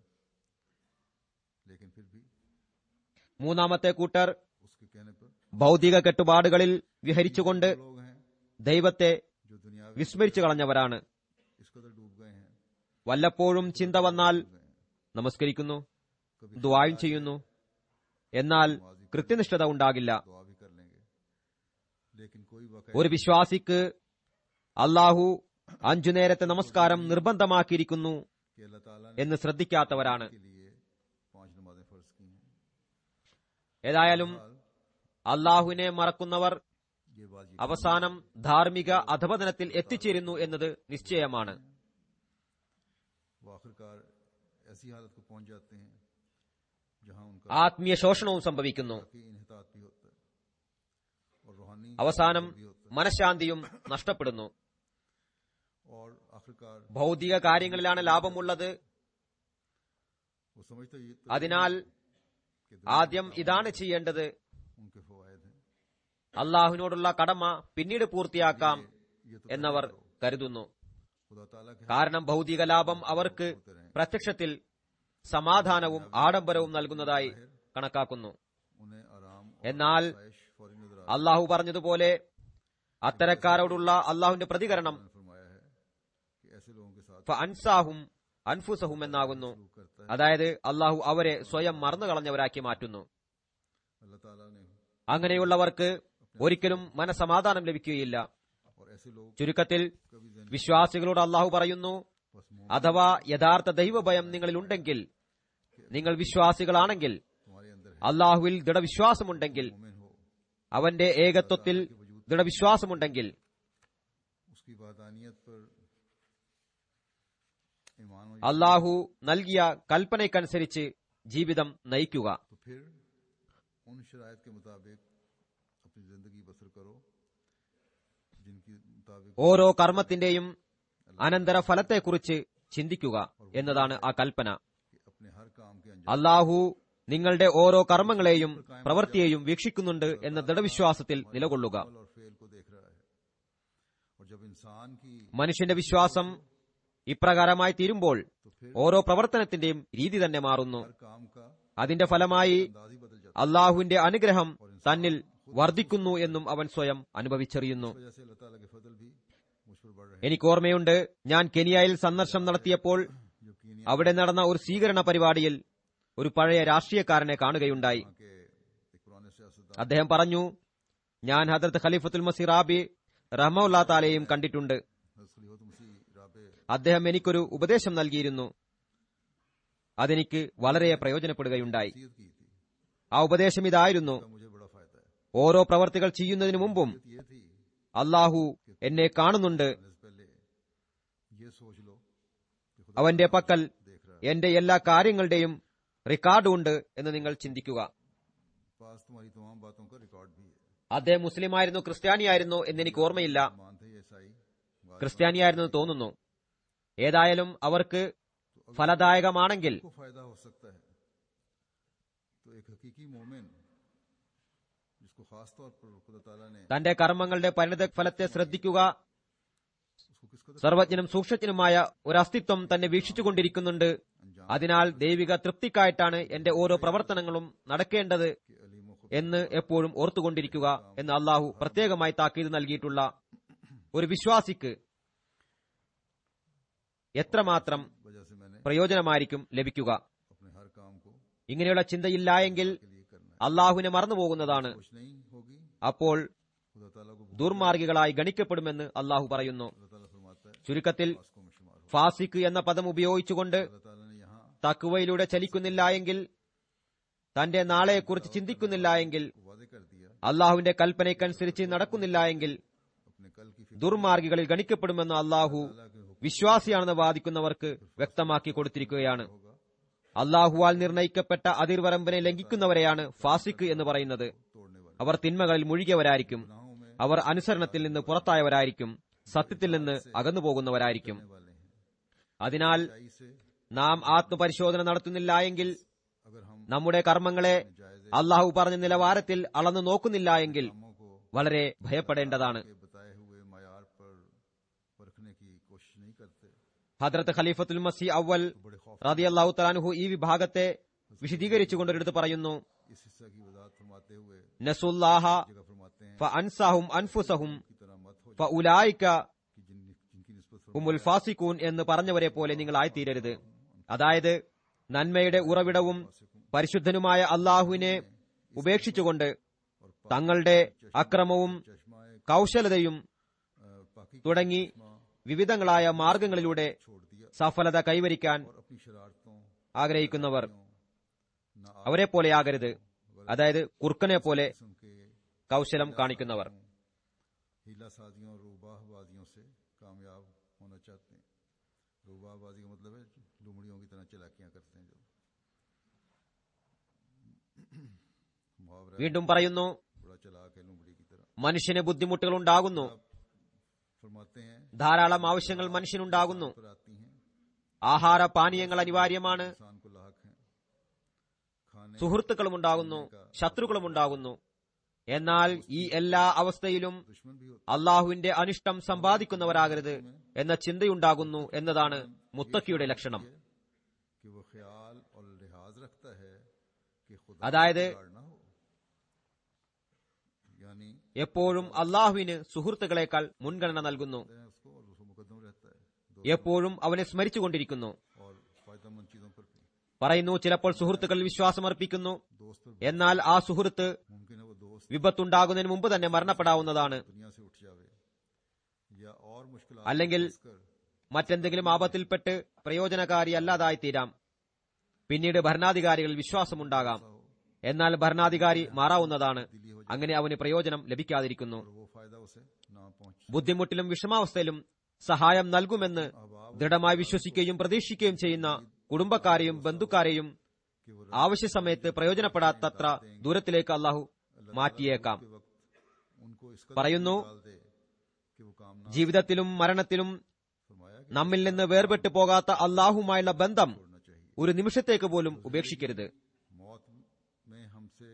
लेकिन फिर भी
മൂന്നാമത്തെ കൂട്ടർ
उसके कहने पर
ഭൗതിക കെട്ടുപാടുകളിൽ വിഹരിച്ചുകൊണ്ട്
लोग हैं
ദൈവത്തെ
जो दुनिया में
വിസ്മരിച്ചു കളഞ്ഞവരാണ്
इस कदर डूब गए हैं
വല്ലപ്പോഴും ചിന്ത വന്നാൽ
डूब गए हैं
നമസ്കരിക്കുന്നു
कभी
ദ്വായും ചെയ്യുന്നു എന്നാൽ കൃത്യനിഷ്ഠത ഉണ്ടാകില്ല
दुआ भी कर लेंगे लेकिन कोई वाकई
ഒരു വിശ്വാസിക്ക് അള്ളാഹു അഞ്ചു നേരത്തെ നമസ്കാരം നിർബന്ധമാക്കിയിരിക്കുന്നു
कि अल्लाह ताला ने
എന്ന് ശ്രദ്ധിക്കാത്തവരാണ്
के लिए पांच नमाजें फर्ज की हैं
ഏതായാലും അള്ളാഹുവിനെ മറക്കുന്നവർ
ये बात ये
അവസാനം ധാർമ്മിക അധപതനത്തിൽ എത്തിച്ചേരുന്നു എന്നത് നിശ്ചയമാണ്
वो आखिरकार ऐसी हालत को पहुंच जाते हैं जहां उनका
ആത്മീയ ശോഷണവും സംഭവിക്കുന്നു
की इनहतात भी होता है और रूहानी
അവസാനം
भी होता
മനഃശാന്തിയും നഷ്ടപ്പെടുന്നു
है और आखिरकार
ഭൗതിക കാര്യങ്ങളിലാണ് ലാഭമുള്ളത്
वो समझते ये तो
അതിനാൽ
कि
ആദ്യം ഇതാണ് ചെയ്യേണ്ടത്
उनके फवायद हैं
അള്ളാഹുവിനോടുള്ള കടമ പിന്നീട് പൂർത്തിയാക്കാം
ये तो
എന്നവർ കരുതുന്നു
खुदा ताला के
കാരണം ഭൗതിക ലാഭം അവർക്ക് പ്രത്യക്ഷത്തിൽ സമാധാനവും ആഡംബരവും നൽകുന്നതായി കണക്കാക്കുന്നു
उन्हें आराम और
എന്നാൽ
आयश फौरी नजर
അള്ളാഹു പറഞ്ഞതുപോലെ അത്തരക്കാരോടുള്ള അള്ളാഹുവിന്റെ പ്രതികരണം
ने फरमाया है कि ऐसे लोगों के साथ
അൻസാഹും അൻഫുസഹും എന്നാകുന്നു
सलूक करता है
അതായത് അള്ളാഹു അവരെ സ്വയം മറന്നു കളഞ്ഞവരാക്കി മാറ്റുന്നു
अल्लाह ताला ने
അങ്ങനെയുള്ളവർക്ക് ഒരിക്കലും മനസമാധാനം ലഭിക്കുകയില്ല
और ऐसे लोग
ചുരുക്കത്തിൽ
कभी जन
വിശ്വാസികളോട് അള്ളാഹു പറയുന്നു
बस मोह
അഥവാ യഥാർത്ഥ ദൈവഭയം നിങ്ങളിൽ ഉണ്ടെങ്കിൽ നിങ്ങൾ വിശ്വാസികളാണെങ്കിൽ
तुम्हारे अंदर है
അള്ളാഹുവിൽ ദൃഢവിശ്വാസമുണ്ടെങ്കിൽ
मोमिन हो
അവന്റെ ഏകത്വത്തിൽ ദൃഢവിശ്വാസമുണ്ടെങ്കിൽ
उसकी वादानियत पर ईमान हो
അള്ളാഹു നൽകിയ കൽപ്പനയ്ക്കനുസരിച്ച് ജീവിതം നയിക്കുക
तो फिर उन शराइत के मुताबिक अपनी जिंदगी बसर करो जिनकी मुताबिक
ഓരോ കർമ്മത്തിന്റെയും അനന്തര ഫലത്തെക്കുറിച്ച് ചിന്തിക്കുക എന്നതാണ് ആ കൽപ്പന
कि अपने हर काम के अंजाम
അള്ളാഹു നിങ്ങളുടെ ഓരോ കർമ്മങ്ങളെയും പ്രവൃത്തിയെയും വീക്ഷിക്കുന്നുണ്ട് എന്ന ദൃഢവിശ്വാസത്തിൽ നിലകൊള്ളുക
अमल और फेल को देख रहा है और जब इंसान की
മനുഷ്യന്റെ വിശ്വാസം ഇപ്രകാരമായി തീരുമ്പോൾ ഓരോ പ്രവർത്തനത്തിന്റെയും രീതി തന്നെ മാറുന്നു
हर काम का
അതിന്റെ ഫലമായി
अंदाज ही बदल जाता
അള്ളാഹുവിന്റെ അനുഗ്രഹം തന്നിൽ വർദ്ധിക്കുന്നു എന്നും അവൻ സ്വയം അനുഭവിച്ചറിയുന്നു
है इस वजह से अल्लाह ताला के फजल भी मुझ पर बढ़ रहे
എനിക്ക് ഓർമ്മയുണ്ട് ഞാൻ കെനിയയിൽ സന്ദർശനം നടത്തിയപ്പോൾ
हैं जो कीनिया
അവിടെ നടന്ന ഒരു സ്വീകരണ പരിപാടിയിൽ ഒരു പഴയ രാഷ്ട്രീയക്കാരനെ കാണുകയുണ്ടായി
के एक पुराने सियासतदान
അദ്ദേഹം പറഞ്ഞു ഞാൻ ഹദ്രത്ത് ഖലീഫത്തുൽ മസീർ റാബി റഹ്മുല്ലാ താലയെയും കണ്ടിട്ടുണ്ട്
खलीफत मसीह राबे
അദ്ദേഹം എനിക്കൊരു ഉപദേശം നൽകിയിരുന്നു അതെനിക്ക് വളരെ പ്രയോജനപ്പെടുകയുണ്ടായി
वसीयत की थी
ആ ഉപദേശം ഇതായിരുന്നു
का मुझे बड़ा फायदा है
ഓരോ പ്രവർത്തികൾ ചെയ്യുന്നതിനു മുമ്പും
ये थी
അള്ളാഹു എന്നെ കാണുന്നുണ്ട്
करने से पहले ये सोच लो कि खुदा
അവന്റെ പക്കൽ
देख रहा
എന്റെ എല്ലാ കാര്യങ്ങളുടെയും റെക്കോർഡ് ഉണ്ട് എന്ന് നിങ്ങൾ ചിന്തിക്കുക
है पास तुम्हारी तमाम बातों का रिकॉर्ड भी है
അദ്ദേഹം മുസ്ലിമായിരുന്നു ക്രിസ്ത്യാനിയായിരുന്നു എന്നെനിക്ക് ഓർമ്മയില്ല
मानते ही ईसाई
ക്രിസ്ത്യാനിയായിരുന്നു എന്ന് തോന്നുന്നു ഏതായാലും അവർക്ക് ഫലദായകമാണെങ്കിൽ
को फायदा हो सकता है तो एक हकीकी मोमिन जिसको खास तौर पर खुदा ताला ने
തന്റെ കർമ്മങ്ങളുടെ പരിണിത ഫലത്തെ ശ്രദ്ധിക്കുക
उसको किस कदर
സർവജ്ഞനും സൂക്ഷ്മജ്ഞനുമായ ഒരു അസ്തിത്വം തന്നെ വീക്ഷിച്ചുകൊണ്ടിരിക്കുന്നുണ്ട് അതിനാൽ ദൈവിക തൃപ്തിക്കായിട്ടാണ് എന്റെ ഓരോ പ്രവർത്തനങ്ങളും നടക്കേണ്ടത്
के अलीम व
എന്ന് എപ്പോഴും ഓർത്തുകൊണ്ടിരിക്കുക എന്ന് അള്ളാഹു പ്രത്യേകമായി താക്കീത് നൽകിയിട്ടുള്ള ഒരു വിശ്വാസിക്ക് എത്രമാത്രം
वजह से मैंने
പ്രയോജനമായിരിക്കും ലഭിക്കുക
अपने हर काम को
ഇങ്ങനെയുള്ള ചിന്തയില്ല എങ്കിൽ
के लिए करना है
അള്ളാഹുവിനെ മറന്നുപോകുന്നതാണ്
सोच नहीं होगी
അപ്പോൾ
खुदा ताला को भूल
ദുർമാർഗികളായി ഗണിക്കപ്പെടുമെന്ന് അള്ളാഹു പറയുന്നു
खुदा ताला फरमाता है
ചുരുക്കത്തിൽ
पास को में शुमार हो
ഫാസിക്ക് എന്ന പദം ഉപയോഗിച്ചുകൊണ്ട്
खुदा ताला ने यहाँ
തക്കുവയിലൂടെ ചലിക്കുന്നില്ല എങ്കിൽ തന്റെ നാളെയെക്കുറിച്ച് ചിന്തിക്കുന്നില്ല എങ്കിൽ
को वादे कर दिया
അള്ളാഹുവിന്റെ കൽപ്പനയ്ക്കനുസരിച്ച് നടക്കുന്നില്ല എങ്കിൽ
अपने कल की फिक्र
ദുർമാർഗികളിൽ ഗണിക്കപ്പെടുമെന്ന് അള്ളാഹു
ताला के हुक्म
വിശ്വാസിയാണെന്ന് വാദിക്കുന്നവർക്ക് വ്യക്തമാക്കി കൊടുത്തിരിക്കുകയാണ്
होगा
അള്ളാഹുവാൽ നിർണയിക്കപ്പെട്ട അതിർവരമ്പിനെ ലംഘിക്കുന്നവരെയാണ് ഫാസിക്ക് എന്ന് പറയുന്നത്
तोड़ने वाले
അവർ തിന്മകളിൽ മുഴുകിയവരായിരിക്കും
गुनाहों में
അവർ അനുസരണത്തിൽ നിന്ന് പുറത്തായവരായിരിക്കും സത്യത്തിൽ നിന്ന് അകന്നു പോകുന്നവരായിരിക്കും
रहने वाले हैं
അതിനാൽ
सच्चाई से
നാം ആത്മപരിശോധന നടത്തുന്നില്ല എങ്കിൽ
अगर हम
നമ്മുടെ കർമ്മങ്ങളെ
जायजे
അള്ളാഹു പറഞ്ഞ നിലവാരത്തിൽ അളന്നു നോക്കുന്നില്ല എങ്കിൽ
कामों को
വളരെ ഭയപ്പെടേണ്ടതാണ്
के बताए हुए मयार पर परखने की कोशिश नहीं करते
ഹദ്രത്ത് ഖലീഫത്തുൽ മസി അവൽ
तो बड़े खौफ
റതി അള്ളാഹു തലാൻഹു ഈ വിഭാഗത്തെ വിശദീകരിച്ചുകൊണ്ട് ഒരിടത്ത് പറയുന്നു
इस हिस्सा की वजाहत फरमाते हुए
നസുല്ലാഹ
जगह फरमाते हैं
ഫ അൻസാഹും അൻഫുസഹും
की तरह मत हो
ഫ ഉലായിക്ക
कि जिन जिनकी निस्बत
ഉമുൽ ഫാസിക്കൂൻ എന്ന് പറഞ്ഞവരെ പോലെ നിങ്ങൾ ആയിത്തീരരുത് അതായത് നന്മയുടെ ഉറവിടവും പരിശുദ്ധനുമായ അള്ളാഹുവിനെ ഉപേക്ഷിച്ചുകൊണ്ട് തങ്ങളുടെ അക്രമവും
चश्मा
കൗശലതയും
पाकि
തുടങ്ങി വിവിധങ്ങളായ മാർഗങ്ങളിലൂടെ
छोड़ दिया
സഫലത കൈവരിക്കാൻ
और अपनी शरारतों
ആഗ്രഹിക്കുന്നവർ
न
അവരെ പോലെയാകരുത് അതായത് കുറുക്കനെ പോലെ
किस्म के
കൗശലം കാണിക്കുന്നവർ
हीला साजियों और रूबाहबाजियों से कामयाब होना चाहते हैं रूबाहबाजी का मतलब है लुमड़ियों की तरह चलाकियां करते हैं जो मुहावरा है,
വീണ്ടും പറയുന്നു
बड़ा चलाक है लुमड़ी की तरह
മനുഷ്യന് ബുദ്ധിമുട്ടുകൾ ഉണ്ടാകുന്നു
फरमाते हैं
ധാരാളം ആവശ്യങ്ങൾ മനുഷ്യനുണ്ടാകുന്നു
पर आती हैं
ആഹാര പാനീയങ്ങൾ അനിവാര്യമാണ്
इंसान को लाक हैं खाने
സുഹൃത്തുക്കളും ഉണ്ടാകുന്നു ശത്രുക്കളും ഉണ്ടാകുന്നു എന്നാൽ ഈ എല്ലാ അവസ്ഥയിലും
दुश्मन भी होते
അള്ളാഹുവിന്റെ അനിഷ്ടം സമ്പാദിക്കുന്നവരാകരുത് എന്ന ചിന്തയുണ്ടാകുന്നു എന്നതാണ് മുത്തക്കിയുടെ ലക്ഷണം
हैं कि वो ख्याल और लिहाज रखता है कि खुदा
അതായത്
बिगाड़ ना हो यानी
എപ്പോഴും അള്ളാഹുവിന് സുഹൃത്തുക്കളെക്കാൾ മുൻഗണന നൽകുന്നു
है उसको और उसको मुकदम रहता है दो
എപ്പോഴും അവനെ സ്മരിച്ചുകൊണ്ടിരിക്കുന്നു
और फायदेमंद चीजों पर भी
പറയുന്നു ചിലപ്പോൾ സുഹൃത്തുക്കളിൽ വിശ്വാസമർപ്പിക്കുന്നു
दोस्त पर
എന്നാൽ ആ സുഹൃത്ത്
मुमकिन है वो दोस्त
വിപത്തുണ്ടാകുന്നതിന് മുമ്പ് തന്നെ മരണപ്പെടാവുന്നതാണ്
दुनिया से उठ जावे या और मुश्किल
അല്ലെങ്കിൽ മറ്റെന്തെങ്കിലും ആപത്തിൽപ്പെട്ട് പ്രയോജനകാരിയല്ലാതായി തീരാം പിന്നീട് ഭരണാധികാരികളിൽ വിശ്വാസമുണ്ടാകാം എന്നാൽ ഭരണാധികാരി മാറാവുന്നതാണ് അങ്ങനെ അവന് പ്രയോജനം ലഭിക്കാതിരിക്കുന്നു
और वो फायदा उसे ना पहुंच
ബുദ്ധിമുട്ടിലും വിഷമാവസ്ഥയിലും സഹായം നൽകുമെന്ന് ദൃഢമായി വിശ്വസിക്കുകയും പ്രതീക്ഷിക്കുകയും ചെയ്യുന്ന കുടുംബക്കാരെയും ബന്ധുക്കാരെയും
कि वो
ആവശ്യ സമയത്ത് പ്രയോജനപ്പെടാത്തത്ര ദൂരത്തിലേക്ക് അള്ളാഹു മാറ്റിയേക്കാം
के वक्त उनको इस
പറയുന്നു
डाल दे कि वो काम ना
ജീവിതത്തിലും മരണത്തിലും
फरमाया कि
നമ്മിൽ നിന്ന് വേർപെട്ടു പോകാത്ത അള്ളാഹുമായുള്ള ബന്ധം
छोड़ना चाहिए
ഒരു നിമിഷത്തേക്ക് പോലും ഉപേക്ഷിക്കരുത്
मौत हमसे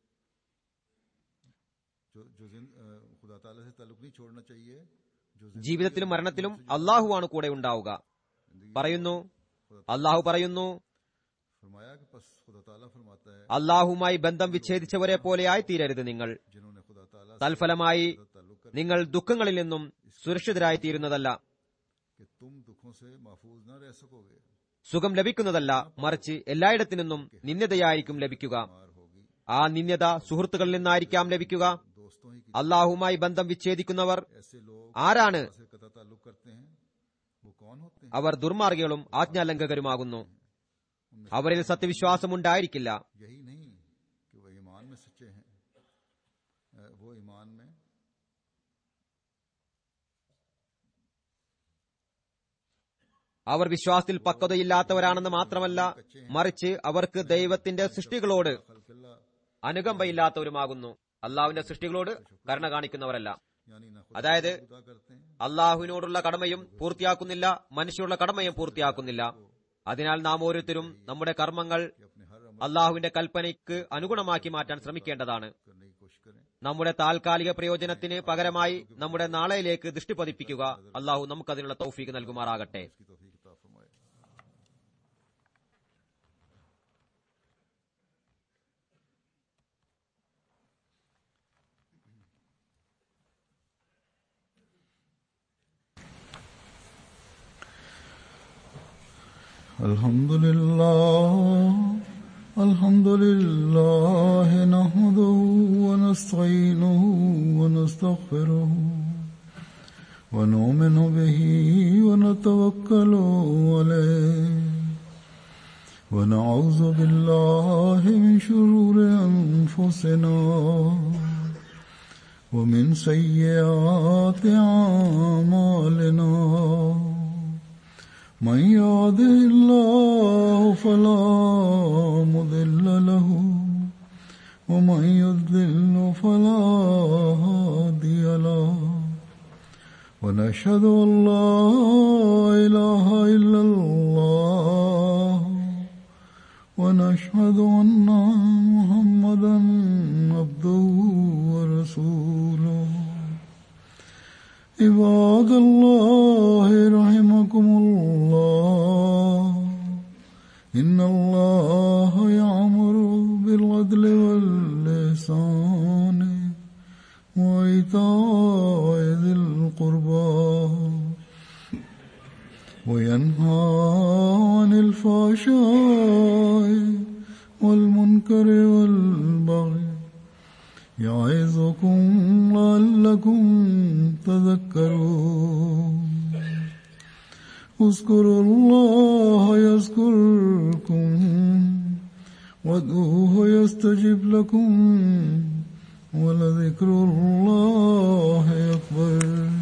जो जो जिन अ, खुदा ताला से ताल्लुक नहीं छोड़ना चाहिए जो जिंदगी
ജീവിതത്തിലും മരണത്തിലും അള്ളാഹുവാണ് കൂടെ ഉണ്ടാവുക പറയുന്നു അള്ളാഹു പറയുന്നു
फरमाया कि बस खुदा ताला फरमाता है
അള്ളാഹുമായി ബന്ധം വിച്ഛേദിച്ചവരെ പോലെയായി തീരരുത് നിങ്ങൾ
जिन्होंने खुदा ताला से
തൽഫലമായി
ताल्लुक कर
നിങ്ങൾ ദുഃഖങ്ങളിൽ നിന്നും സുരക്ഷിതരായി തീരുന്നതല്ല
कि तुम दुखों से महफूज न रह सकोगे
സുഖം ലഭിക്കുന്നതല്ല മറിച്ച് എല്ലായിടത്തു നിന്നും നിന്ദതയായിരിക്കും ലഭിക്കുക
मार होगी
ആ നിന്ദത സുഹൃത്തുക്കളിൽ നിന്നായിരിക്കാം ലഭിക്കുക
दोस्तों ही की
അള്ളാഹുമായി ബന്ധം വിച്ഛേദിക്കുന്നവർ
ऐसे लोग
ആരാണ്
से कता ताल्लुक करते हैं वो कौन होते हैं
അവർ ദുർമാർഗികളും ആജ്ഞാലംഘകരുമാകുന്നു അവരിൽ സത്യവിശ്വാസമുണ്ടായിരിക്കില്ല
यही नहीं कि वो ईमान में सच्चे हैं अ, वो ईमान में
അവർ വിശ്വാസത്തിൽ പക്വതയില്ലാത്തവരാണെന്ന് മാത്രമല്ല മറിച്ച് അവർക്ക് ദൈവത്തിന്റെ സൃഷ്ടികളോട്
खलकिल्ला
അനുകമ്പയില്ലാത്തവരുമാകുന്നു അള്ളാഹുവിന്റെ സൃഷ്ടികളോട് കരുണ കാണിക്കുന്നവരല്ല
यानी ना खुदा
അതായത്
खुदा करते हैं
അള്ളാഹുവിനോടുള്ള കടമയും പൂർത്തിയാക്കുന്നില്ല മനുഷ്യരുടെ കടമയും പൂർത്തിയാക്കുന്നില്ല അതിനാൽ നാം ഓരോരുത്തരും നമ്മുടെ കർമ്മങ്ങൾ
कि अपने हर अमल
അള്ളാഹുവിന്റെ കൽപ്പനയ്ക്ക് അനുഗുണമാക്കി മാറ്റാൻ ശ്രമിക്കേണ്ടതാണ്
करने की कोशिश करें
നമ്മുടെ താൽക്കാലിക പ്രയോജനത്തിന് പകരമായി നമ്മുടെ നാളെയിലേക്ക് ദൃഷ്ടി പതിപ്പിക്കുക അള്ളാഹു നമുക്കതിനുള്ള തൗഫീക്ക് നൽകുമാറാകട്ടെ
उसकी तौफीक अता फरमाए الحمد لله الحمد لله نحمده ونستعينه ونستغفره ونؤمن به ونتوكل عليه ونعوذ بالله من شرور أنفسنا ومن سيئات أعمالنا من يهده الله فلا مضل له ومن يضلل فلا هادي له ونشهد أن لا إله إلا الله ونشهد أن محمدا عبده ورسوله عباد الله رحمكم الله إن الله يعمر بالعدل واللسان وإيتاء ذي القربى وينهى عن الفحشاء والمنكر والبغي يعظكم لعلكم تذكرون اذكروا الله يذكركم وادعوه يستجب لكم ولذكر الله أكبر